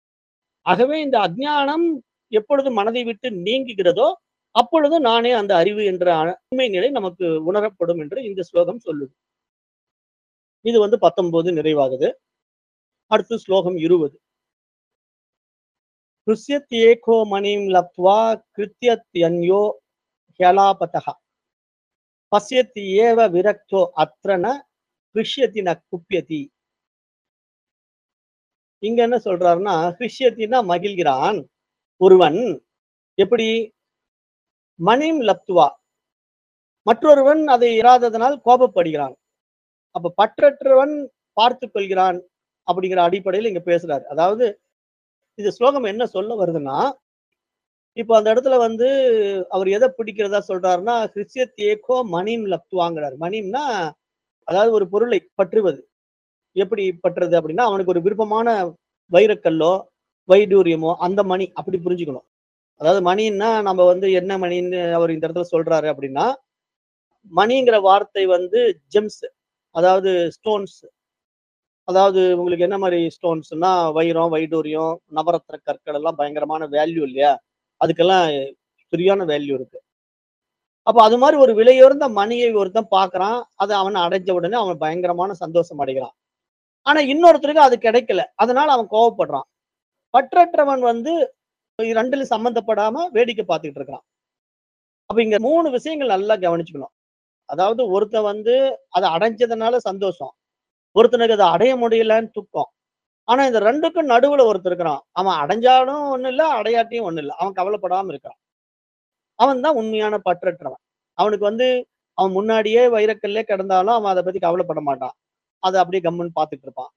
ஆகவே இந்த அஜ்ஞானம் எப்பொழுது மனதை விட்டு நீங்குகிறதோ அப்பொழுது நானே அந்த அறிவு என்ற உண்மை நிலை நமக்கு உணரப்படும் என்று இந்த ஸ்லோகம் சொல்லுது இது வந்து பத்தொன்பது நிறைவாகுது அடுத்து ஸ்லோகம் இருபது கிருஷ்யத்யேகோ மணிம் லப்த்வா கிருத்தியத்யன்யோ ஹியலாபதா பசியத்தி ஏவ விரக்தோ அத்ரன கிருஷ்யத்தி ந குப்பியதி இங்க என்ன சொல்றாருன்னா கிருஷ்யத்தினா மகிழ்கிறான் ஒருவன் எப்படி மணிம் லப்துவா மற்றொருவன் அதை இராததனால் கோபப்படுகிறான் அப்ப பற்றற்றவன் பார்த்து கொள்கிறான் அப்படிங்கிற அடிப்படையில் இங்க பேசுறாரு அதாவது இது ஸ்லோகம் என்ன சொல்ல வருதுன்னா இப்போ அந்த இடத்துல வந்து அவர் எதை பிடிக்கிறதா சொல்றாருன்னா கிறிஸ்தியத் ஏகோ மணிம் லப்துவாங்கிறார் மணிம்னா அதாவது ஒரு பொருளை பற்றுவது எப்படி பற்றுறது அப்படின்னா அவனுக்கு ஒரு விருப்பமான வைரக்கல்லோ வைடூரியமோ அந்த மணி அப்படி புரிஞ்சுக்கணும் அதாவது மணின்னா நம்ம வந்து என்ன மணின்னு அவர் இந்த இடத்துல சொல்றாரு அப்படின்னா மணிங்கிற வார்த்தை வந்து ஜெம்ஸ் அதாவது ஸ்டோன்ஸ் அதாவது உங்களுக்கு என்ன மாதிரி ஸ்டோன்ஸ்னா வைரம் வைடூரியம் நவரத்ன கற்கள் எல்லாம் பயங்கரமான வேல்யூ இல்லையா அதுக்கெல்லாம் சரியான வேல்யூ இருக்கு அப்ப அது மாதிரி ஒரு விலையுயர்ந்த மணியை ஒருத்தன் பார்க்கறான் அதை அவன் அடைஞ்ச உடனே அவன் பயங்கரமான சந்தோஷம் அடைகிறான் ஆனா இன்னொருத்தருக்கு அது கிடைக்கல அதனால அவன் கோவப்படுறான் பற்றற்றவன் வந்து ரெண்டுல சம்பந்தப்படாம வேடிக்கை பார்த்துட்டு இருக்கான் அப்ப இங்க மூணு விஷயங்கள் நல்லா கவனிச்சுக்கணும் அதாவது ஒருத்தன் வந்து அதை அடைஞ்சதுனால சந்தோஷம் ஒருத்தனுக்கு அதை அடைய முடியலன்னு துக்கம் ஆனா இந்த ரெண்டுக்கும் நடுவுல ஒருத்தர் இருக்கிறான் அவன் அடைஞ்சாலும் ஒண்ணு இல்ல அடையாட்டியும் ஒண்ணு இல்ல அவன் கவலைப்படாம இருக்கான் அவன் தான் உண்மையான பற்றற்றவன் அவனுக்கு வந்து அவன் முன்னாடியே வைரக்கல்லே கிடந்தாலும் அவன் அதை பத்தி கவலைப்பட மாட்டான் அதை அப்படியே கம்முன்னு பார்த்துட்டு இருப்பான்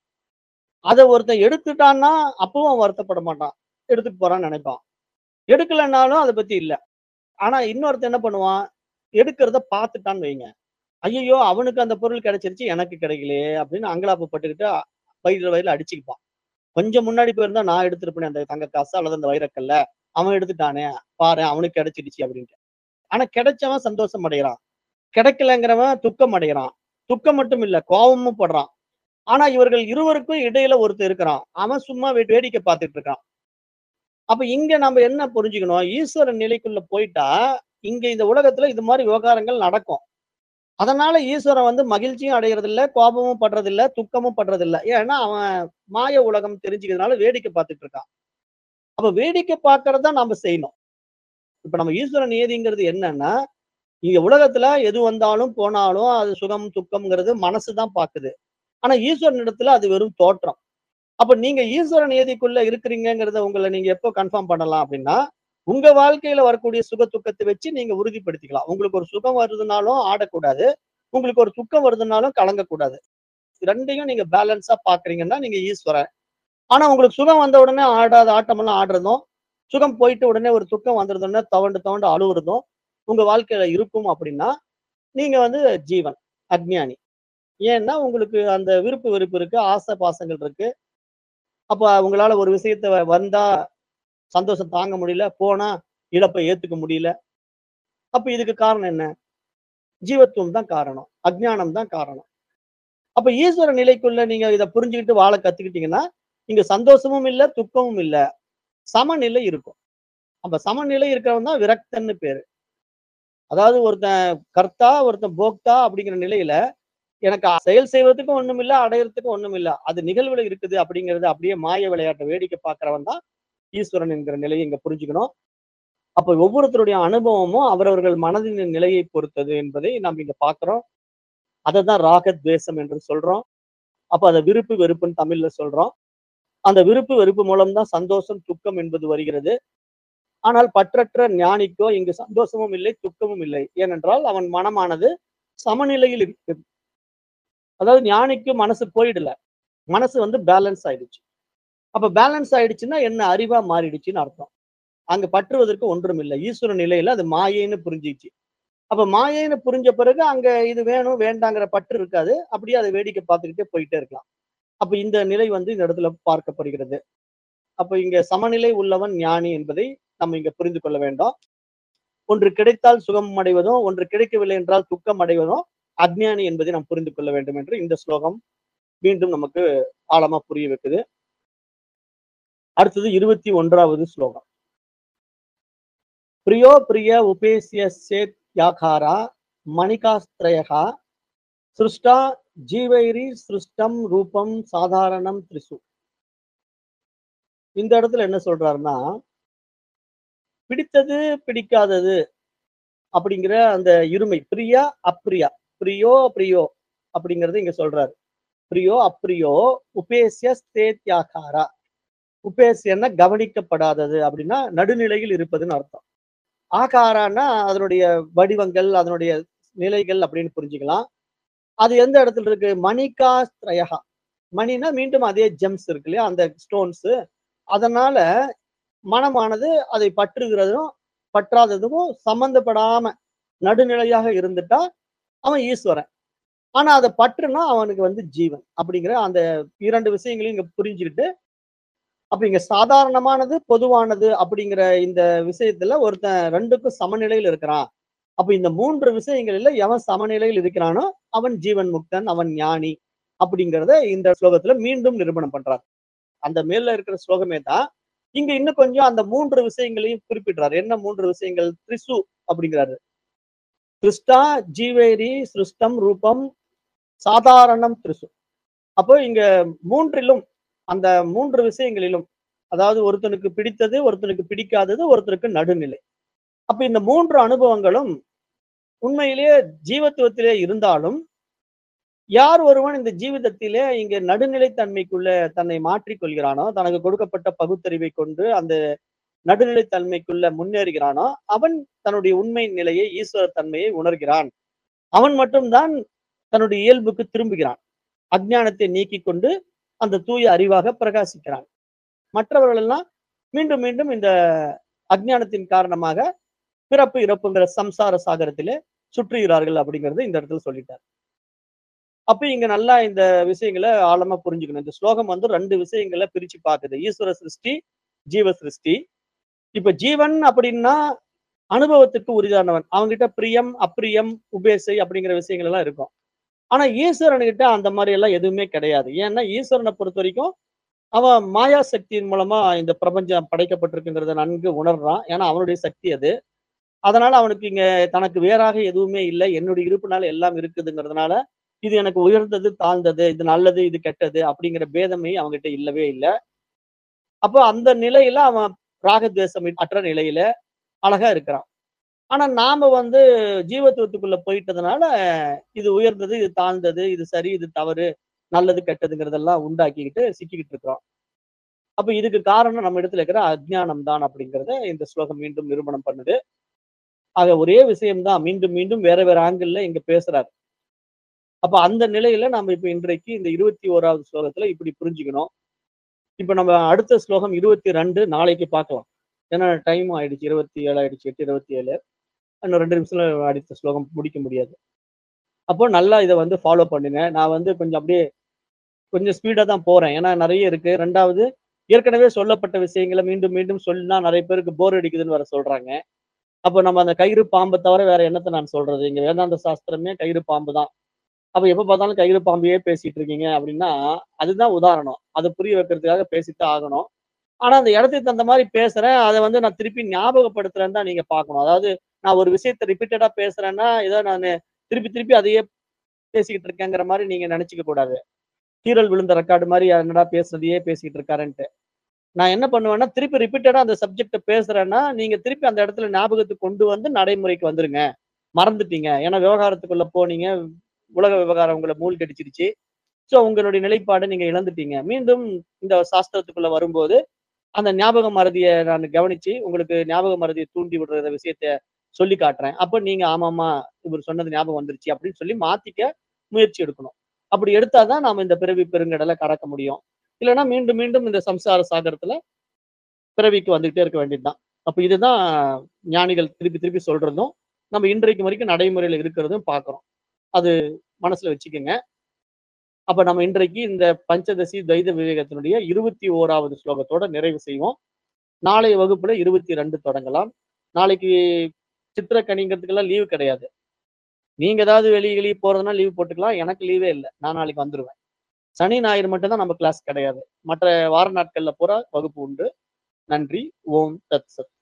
அதை ஒருத்தன் எடுத்துட்டான்னா அப்பவும் அவன் வருத்தப்பட மாட்டான் எடுத்துட்டு போறான்னு நினைப்பான் எடுக்கலைன்னாலும் அதை பத்தி இல்ல ஆனா இன்னொருத்தன் என்ன பண்ணுவான் எடுக்கிறத பார்த்துட்டான்னு வைங்க ஐயோ அவனுக்கு அந்த பொருள் கிடைச்சிருச்சு எனக்கு கிடைக்கலையே அப்படின்னு அங்கலாப்பு பட்டுக்கிட்டு வயிறு வயிறுல அடிச்சுக்குப்பான் கொஞ்சம் முன்னாடி போயிருந்தா நான் எடுத்திருப்பேன் அந்த தங்க காசு அல்லது அந்த வைரக்கல்ல அவன் எடுத்துட்டானே பாரு அவனுக்கு கிடைச்சிடுச்சு அப்படின்ட்டு ஆனா கிடைச்சவன் சந்தோஷம் அடைகிறான் கிடைக்கலங்கிறவன் துக்கம் அடைகிறான் துக்கம் மட்டும் இல்ல கோபமும் படுறான் ஆனா இவர்கள் இருவருக்கும் இடையில ஒருத்தர் இருக்கிறான் அவன் சும்மா வே- வேடிக்கை பார்த்துட்டு இருக்கான் அப்ப இங்க நம்ம என்ன புரிஞ்சுக்கணும் ஈஸ்வரன் நிலைக்குள்ள போயிட்டா இங்க இந்த உலகத்துல இது மாதிரி விவகாரங்கள் நடக்கும் அதனால ஈஸ்வரன் வந்து மகிழ்ச்சியும் அடைகிறது இல்ல கோபமும் படுறது இல்ல துக்கமும் படுறது இல்ல ஏன்னா அவன் மாய உலகம் தெரிஞ்சுக்கிறதுனால வேடிக்கை பார்த்துட்டு இருக்கான் அப்ப வேடிக்கை பார்க்கறத நாம செய்யணும் இப்ப நம்ம ஈஸ்வர நியதிங்கிறது என்னன்னா இங்க உலகத்துல எது வந்தாலும் போனாலும் அது சுகம் துக்கம்ங்கிறது மனசு தான் பாக்குது ஆனா ஈஸ்வரன் இடத்துல அது வெறும் தோற்றம் அப்ப நீங்க ஈஸ்வர நியதிக்குள்ள இருக்கிறீங்கிறத உங்களை நீங்க எப்போ கன்ஃபார்ம் பண்ணலாம் அப்படின்னா உங்க வாழ்க்கையில வரக்கூடிய சுக துக்கத்தை வச்சு நீங்க உறுதிப்படுத்திக்கலாம் உங்களுக்கு ஒரு சுகம் வருதுனாலும் ஆடக்கூடாது உங்களுக்கு ஒரு துக்கம் வருதுனாலும் கலங்கக்கூடாது ரெண்டையும் நீங்க பேலன்ஸா பாக்குறீங்கன்னா நீங்க ஈஸ்வரன் ஆனா உங்களுக்கு சுகம் வந்த உடனே ஆடாத ஆட்டமெல்லாம் ஆடுறதும் சுகம் போயிட்டு உடனே ஒரு துக்கம் வந்துருதுன்னா தவண்டு தவண்டு அழுவுறதும் உங்க வாழ்க்கையில இருக்கும் அப்படின்னா நீங்க வந்து ஜீவன் அஜ்ஞானி ஏன்னா உங்களுக்கு அந்த விருப்பு வெறுப்பு இருக்கு ஆசை பாசங்கள் இருக்கு அப்ப உங்களால ஒரு விஷயத்த வ- வந்தா சந்தோஷம் தாங்க முடியல போனா இழப்பை ஏத்துக்க முடியல அப்ப இதுக்கு காரணம் என்ன ஜீவத்துவம் தான் காரணம் அஜ்ஞானம் தான் காரணம் அப்ப ஈஸ்வர நிலைக்குள்ள நீங்க இதை புரிஞ்சுக்கிட்டு வாழ கத்துக்கிட்டீங்கன்னா இங்க சந்தோஷமும் இல்ல துக்கமும் இல்ல சமநிலை இருக்கும் அப்ப சமநிலை இருக்கிறவன் தான் விரக்தன்னு பேரு அதாவது ஒருத்தன் கர்த்தா ஒருத்தன் போக்தா அப்படிங்கிற நிலையில எனக்கு செயல் செய்வதற்கும் ஒண்ணும் இல்ல அடையறதுக்கும் ஒண்ணும் இல்ல அது நிகழ்வுல இருக்குது அப்படிங்கிறது அப்படியே மாய விளையாட்டை வேடிக்கை பார்க்கிறவன் தான் ஈஸ்வரன் என்கிற நிலையை இங்க புரிஞ்சுக்கணும் அப்ப ஒவ்வொருத்தருடைய அனுபவமும் அவரவர்கள் மனதின் நிலையை பொறுத்தது என்பதை நாம் இங்க பார்க்கிறோம் அதை தான் ராக துவேஷம் என்று சொல்றோம் அப்ப அதை விருப்பு வெறுப்புன்னு தமிழ்ல சொல்றோம் அந்த விருப்பு வெறுப்பு மூலம் தான் சந்தோஷம் துக்கம் என்பது வருகிறது ஆனால் பற்றற்ற ஞானிக்கோ இங்கு சந்தோஷமும் இல்லை துக்கமும் இல்லை ஏனென்றால் அவன் மனமானது சமநிலையில் இருக்குது அதாவது ஞானிக்கு மனசு போயிடல மனசு வந்து பேலன்ஸ் ஆயிடுச்சு அப்ப பேலன்ஸ் ஆயிடுச்சுன்னா என்ன அறிவா மாறிடுச்சுன்னு அர்த்தம் அங்க பற்றுவதற்கு ஒன்றும் இல்லை ஈஸ்வர நிலையில அது மாயைன்னு புரிஞ்சிச்சு அப்ப மாயைன்னு புரிஞ்ச பிறகு அங்க இது வேணும் வேண்டாங்கிற பற்று இருக்காது அப்படியே அதை வேடிக்கை பார்த்துக்கிட்டே போயிட்டே இருக்கலாம் அப்ப இந்த நிலை வந்து இந்த இடத்துல பார்க்கப்படுகிறது அப்ப இங்க சமநிலை உள்ளவன் ஞானி என்பதை நம்ம இங்க புரிந்து கொள்ள வேண்டும் ஒன்று கிடைத்தால் சுகம் அடைவதும் ஒன்று கிடைக்கவில்லை என்றால் துக்கம் அடைவதும் அஜ்ஞானி என்பதை நாம் புரிந்து கொள்ள வேண்டும் என்று இந்த ஸ்லோகம் மீண்டும் நமக்கு ஆழமா புரிய வைக்குது அடுத்தது இருபத்தி ஒன்றாவது ஸ்லோகம் பிரியோ பிரிய உபேசிய சேத் யாகாரா மணிகாஸ்திரயகா சிருஷ்டா ஜீவைரி சிருஷ்டம் ரூபம் சாதாரணம் திரிசு இந்த இடத்துல என்ன சொல்றாருன்னா பிடித்தது பிடிக்காதது அப்படிங்கிற அந்த இருமை பிரியா அப்ரியா பிரியோ பிரியோ அப்படிங்கறது இங்க சொல்றாரு பிரியோ அப்ரியோ உபேசிய ஸ்தேத்யாகாரா உபேசியன்னா கவனிக்கப்படாதது அப்படின்னா நடுநிலையில் இருப்பதுன்னு அர்த்தம் ஆகாரான்னா அதனுடைய வடிவங்கள் அதனுடைய நிலைகள் அப்படின்னு புரிஞ்சுக்கலாம் அது எந்த இடத்துல இருக்கு மணிகா ஸ்திரயகா மணினா மீண்டும் அதே ஜெம்ஸ் இருக்கு இல்லையா அந்த ஸ்டோன்ஸ் அதனால மனமானது அதை பற்றுகிறதும் பற்றாததுக்கும் சம்பந்தப்படாம நடுநிலையாக இருந்துட்டா அவன் ஈஸ்வரன் ஆனா அத பற்றுனா அவனுக்கு வந்து ஜீவன் அப்படிங்கிற அந்த இரண்டு விஷயங்களையும் இங்க புரிஞ்சுக்கிட்டு அப்ப இங்க சாதாரணமானது பொதுவானது அப்படிங்கிற இந்த விஷயத்துல ஒருத்தன் ரெண்டுக்கும் சமநிலையில் இருக்கிறான் அப்ப இந்த மூன்று விஷயங்களில எவன் சமநிலையில் இருக்கிறானோ அவன் ஜீவன் முக்தன் அவன் ஞானி அப்படிங்கிறத இந்த ஸ்லோகத்துல மீண்டும் நிரூபணம் பண்றார் அந்த மேல இருக்கிற ஸ்லோகமே தான் இங்க இன்னும் கொஞ்சம் அந்த மூன்று விஷயங்களையும் குறிப்பிடுறாரு என்ன மூன்று விஷயங்கள் திரிசு அப்படிங்கிறாரு கிருஷ்டா ஜீவேரி சிருஷ்டம் ரூபம் சாதாரணம் திரிசு அப்போ இங்க மூன்றிலும் அந்த மூன்று விஷயங்களிலும் அதாவது ஒருத்தனுக்கு பிடித்தது ஒருத்தனுக்கு பிடிக்காதது ஒருத்தருக்கு நடுநிலை அப்ப இந்த மூன்று அனுபவங்களும் உண்மையிலேயே ஜீவத்துவத்திலே இருந்தாலும் யார் ஒருவன் இந்த ஜீவிதத்திலே இங்க நடுநிலைத்தன்மைக்குள்ள தன்னை மாற்றிக் கொள்கிறானோ தனக்கு கொடுக்கப்பட்ட பகுத்தறிவை கொண்டு அந்த நடுநிலைத்தன்மைக்குள்ள முன்னேறுகிறானோ அவன் தன்னுடைய உண்மை நிலையை ஈஸ்வர தன்மையை உணர்கிறான் அவன் மட்டும்தான் தன்னுடைய இயல்புக்கு திரும்புகிறான் அஜ்ஞானத்தை நீக்கிக் கொண்டு அந்த தூய அறிவாக பிரகாசிக்கிறான் மற்றவர்கள் எல்லாம் மீண்டும் மீண்டும் இந்த அஜ்ஞானத்தின் காரணமாக பிறப்பு இறப்புங்கிற சம்சார சாகரத்திலே சுற்றுகிறார்கள் அப்படிங்கறது இந்த இடத்துல சொல்லிட்டார் அப்ப இங்க நல்லா இந்த விஷயங்களை ஆழமா புரிஞ்சுக்கணும் இந்த ஸ்லோகம் வந்து ரெண்டு விஷயங்களை பிரிச்சு பாக்குது ஈஸ்வர சிருஷ்டி ஜீவ சிருஷ்டி இப்ப ஜீவன் அப்படின்னா அனுபவத்துக்கு உரிதானவன் அவன்கிட்ட பிரியம் அப்பிரியம் உபேசை அப்படிங்கிற விஷயங்கள் எல்லாம் இருக்கும் ஆனா ஈஸ்வரன்கிட்ட அந்த மாதிரி எல்லாம் எதுவுமே கிடையாது ஏன்னா ஈஸ்வரனை பொறுத்த வரைக்கும் அவன் மாயா சக்தியின் மூலமா இந்த பிரபஞ்சம் படைக்கப்பட்டிருக்குங்கிறத நன்கு உணர்றான் ஏன்னா அவனுடைய சக்தி அது அதனால அவனுக்கு இங்க தனக்கு வேறாக எதுவுமே இல்லை என்னுடைய இருப்புனால எல்லாம் இருக்குதுங்கிறதுனால இது எனக்கு உயர்ந்தது தாழ்ந்தது இது நல்லது இது கெட்டது அப்படிங்கிற பேதமே அவன்கிட்ட இல்லவே இல்லை அப்போ அந்த நிலையில அவன் ராகத்வேஷம் அற்ற நிலையில அழகா இருக்கிறான் ஆனா நாம வந்து ஜீவத்துவத்துக்குள்ள போயிட்டதுனால இது உயர்ந்தது இது தாழ்ந்தது இது சரி இது தவறு நல்லது கெட்டதுங்கிறதெல்லாம் உண்டாக்கிக்கிட்டு சிக்கிக்கிட்டு இருக்கிறோம் அப்ப இதுக்கு காரணம் நம்ம இடத்துல இருக்கிற அஜ்ஞானம் தான் அப்படிங்கறத இந்த ஸ்லோகம் மீண்டும் நிரூபணம் பண்ணுது ஆக ஒரே விஷயம்தான் மீண்டும் மீண்டும் வேற வேற ஆங்கிள் இங்க பேசுறாரு அப்ப அந்த நிலையில நம்ம இப்ப இன்றைக்கு இந்த இருபத்தி ஓராவது ஸ்லோகத்துல இப்படி புரிஞ்சுக்கணும் இப்ப நம்ம அடுத்த ஸ்லோகம் இருபத்தி ரெண்டு நாளைக்கு பார்க்கலாம் ஏன்னா டைம் ஆயிடுச்சு இருபத்தி ஏழு ஆயிடுச்சு எட்டு இருபத்தி ஏழு இன்னும் ரெண்டு நிமிஷத்துல அடுத்த ஸ்லோகம் முடிக்க முடியாது அப்போ நல்லா இதை வந்து ஃபாலோ பண்ணுங்க நான் வந்து கொஞ்சம் அப்படியே கொஞ்சம் ஸ்பீடா தான் போறேன் ஏன்னா நிறைய இருக்கு ரெண்டாவது ஏற்கனவே சொல்லப்பட்ட விஷயங்களை மீண்டும் மீண்டும் சொல்லினா நிறைய பேருக்கு போர் அடிக்குதுன்னு வர சொல்றாங்க அப்போ நம்ம அந்த கயிறு பாம்பை தவிர வேற என்னத்தை நான் சொல்றது இங்க வேதாந்த சாஸ்திரமே கயிறு பாம்பு தான் அப்ப எப்ப பார்த்தாலும் கயிறு பாம்பையே பேசிட்டு இருக்கீங்க அப்படின்னா அதுதான் உதாரணம் அதை புரிய வைக்கிறதுக்காக பேசித்தான் ஆகணும் ஆனா அந்த இடத்துக்கு தகுந்த மாதிரி பேசுறேன் அதை வந்து நான் திருப்பி ஞாபகப்படுத்துறேன்னு தான் நீங்க பார்க்கணும் அதாவது நான் ஒரு விஷயத்த ரிப்பீட்டடா பேசுறேன்னா ஏதோ நான் திருப்பி திருப்பி அதையே பேசிக்கிட்டு இருக்கேங்கிற மாதிரி நீங்க நினைச்சுக்க கூடாது கீரல் விழுந்த ரெக்கார்டு மாதிரி என்னடா பேசுறதையே பேசிக்கிட்டு இருக்காருன்ட்டு நான் என்ன பண்ணுவேன்னா திருப்பி ரிப்பீட்டடா அந்த சப்ஜெக்ட பேசுறேன்னா நீங்க திருப்பி அந்த இடத்துல ஞாபகத்துக்கு கொண்டு வந்து நடைமுறைக்கு வந்துருங்க மறந்துட்டீங்க ஏன்னா விவகாரத்துக்குள்ள போனீங்க உலக விவகாரம் உங்களை மூழ்கடிச்சிருச்சு ஸோ உங்களுடைய நிலைப்பாடை நீங்க இழந்துட்டீங்க மீண்டும் இந்த சாஸ்திரத்துக்குள்ள வரும்போது அந்த ஞாபக மறதியை நான் கவனிச்சு உங்களுக்கு ஞாபக மறதியை தூண்டி விடுற விஷயத்த சொல்லி காட்டுறேன் அப்போ நீங்க ஆமாமா இவர் சொன்னது ஞாபகம் வந்துருச்சு அப்படின்னு சொல்லி மாத்திக்க முயற்சி எடுக்கணும் அப்படி எடுத்தாதான் நாம இந்த பிறவி பெருங்கடலை கடக்க முடியும் இல்லைன்னா மீண்டும் மீண்டும் இந்த சம்சார சாகரத்துல பிறவிக்கு வந்துகிட்டே இருக்க வேண்டியதுதான் அப்ப இதுதான் ஞானிகள் திருப்பி திருப்பி சொல்றதும் நம்ம இன்றைக்கு வரைக்கும் நடைமுறையில இருக்கிறதும் பார்க்கிறோம் அது மனசுல வச்சுக்கோங்க அப்ப நம்ம இன்றைக்கு இந்த பஞ்சதசி துவைத விவேகத்தினுடைய இருபத்தி ஓராவது ஸ்லோகத்தோட நிறைவு செய்வோம் நாளைய வகுப்புல இருபத்தி ரெண்டு தொடங்கலாம் நாளைக்கு சித்திரக்கணிங்கிறதுக்கெல்லாம் லீவு கிடையாது நீங்க ஏதாவது வெளியே வெளியே போறதுனா லீவ் போட்டுக்கலாம் எனக்கு லீவே இல்லை நான் நாளைக்கு வந்துருவேன் சனி ஞாயிறு மட்டும்தான் நம்ம கிளாஸ் கிடையாது மற்ற வார நாட்கள்ல பூரா வகுப்பு உண்டு நன்றி ஓம் தத் சத்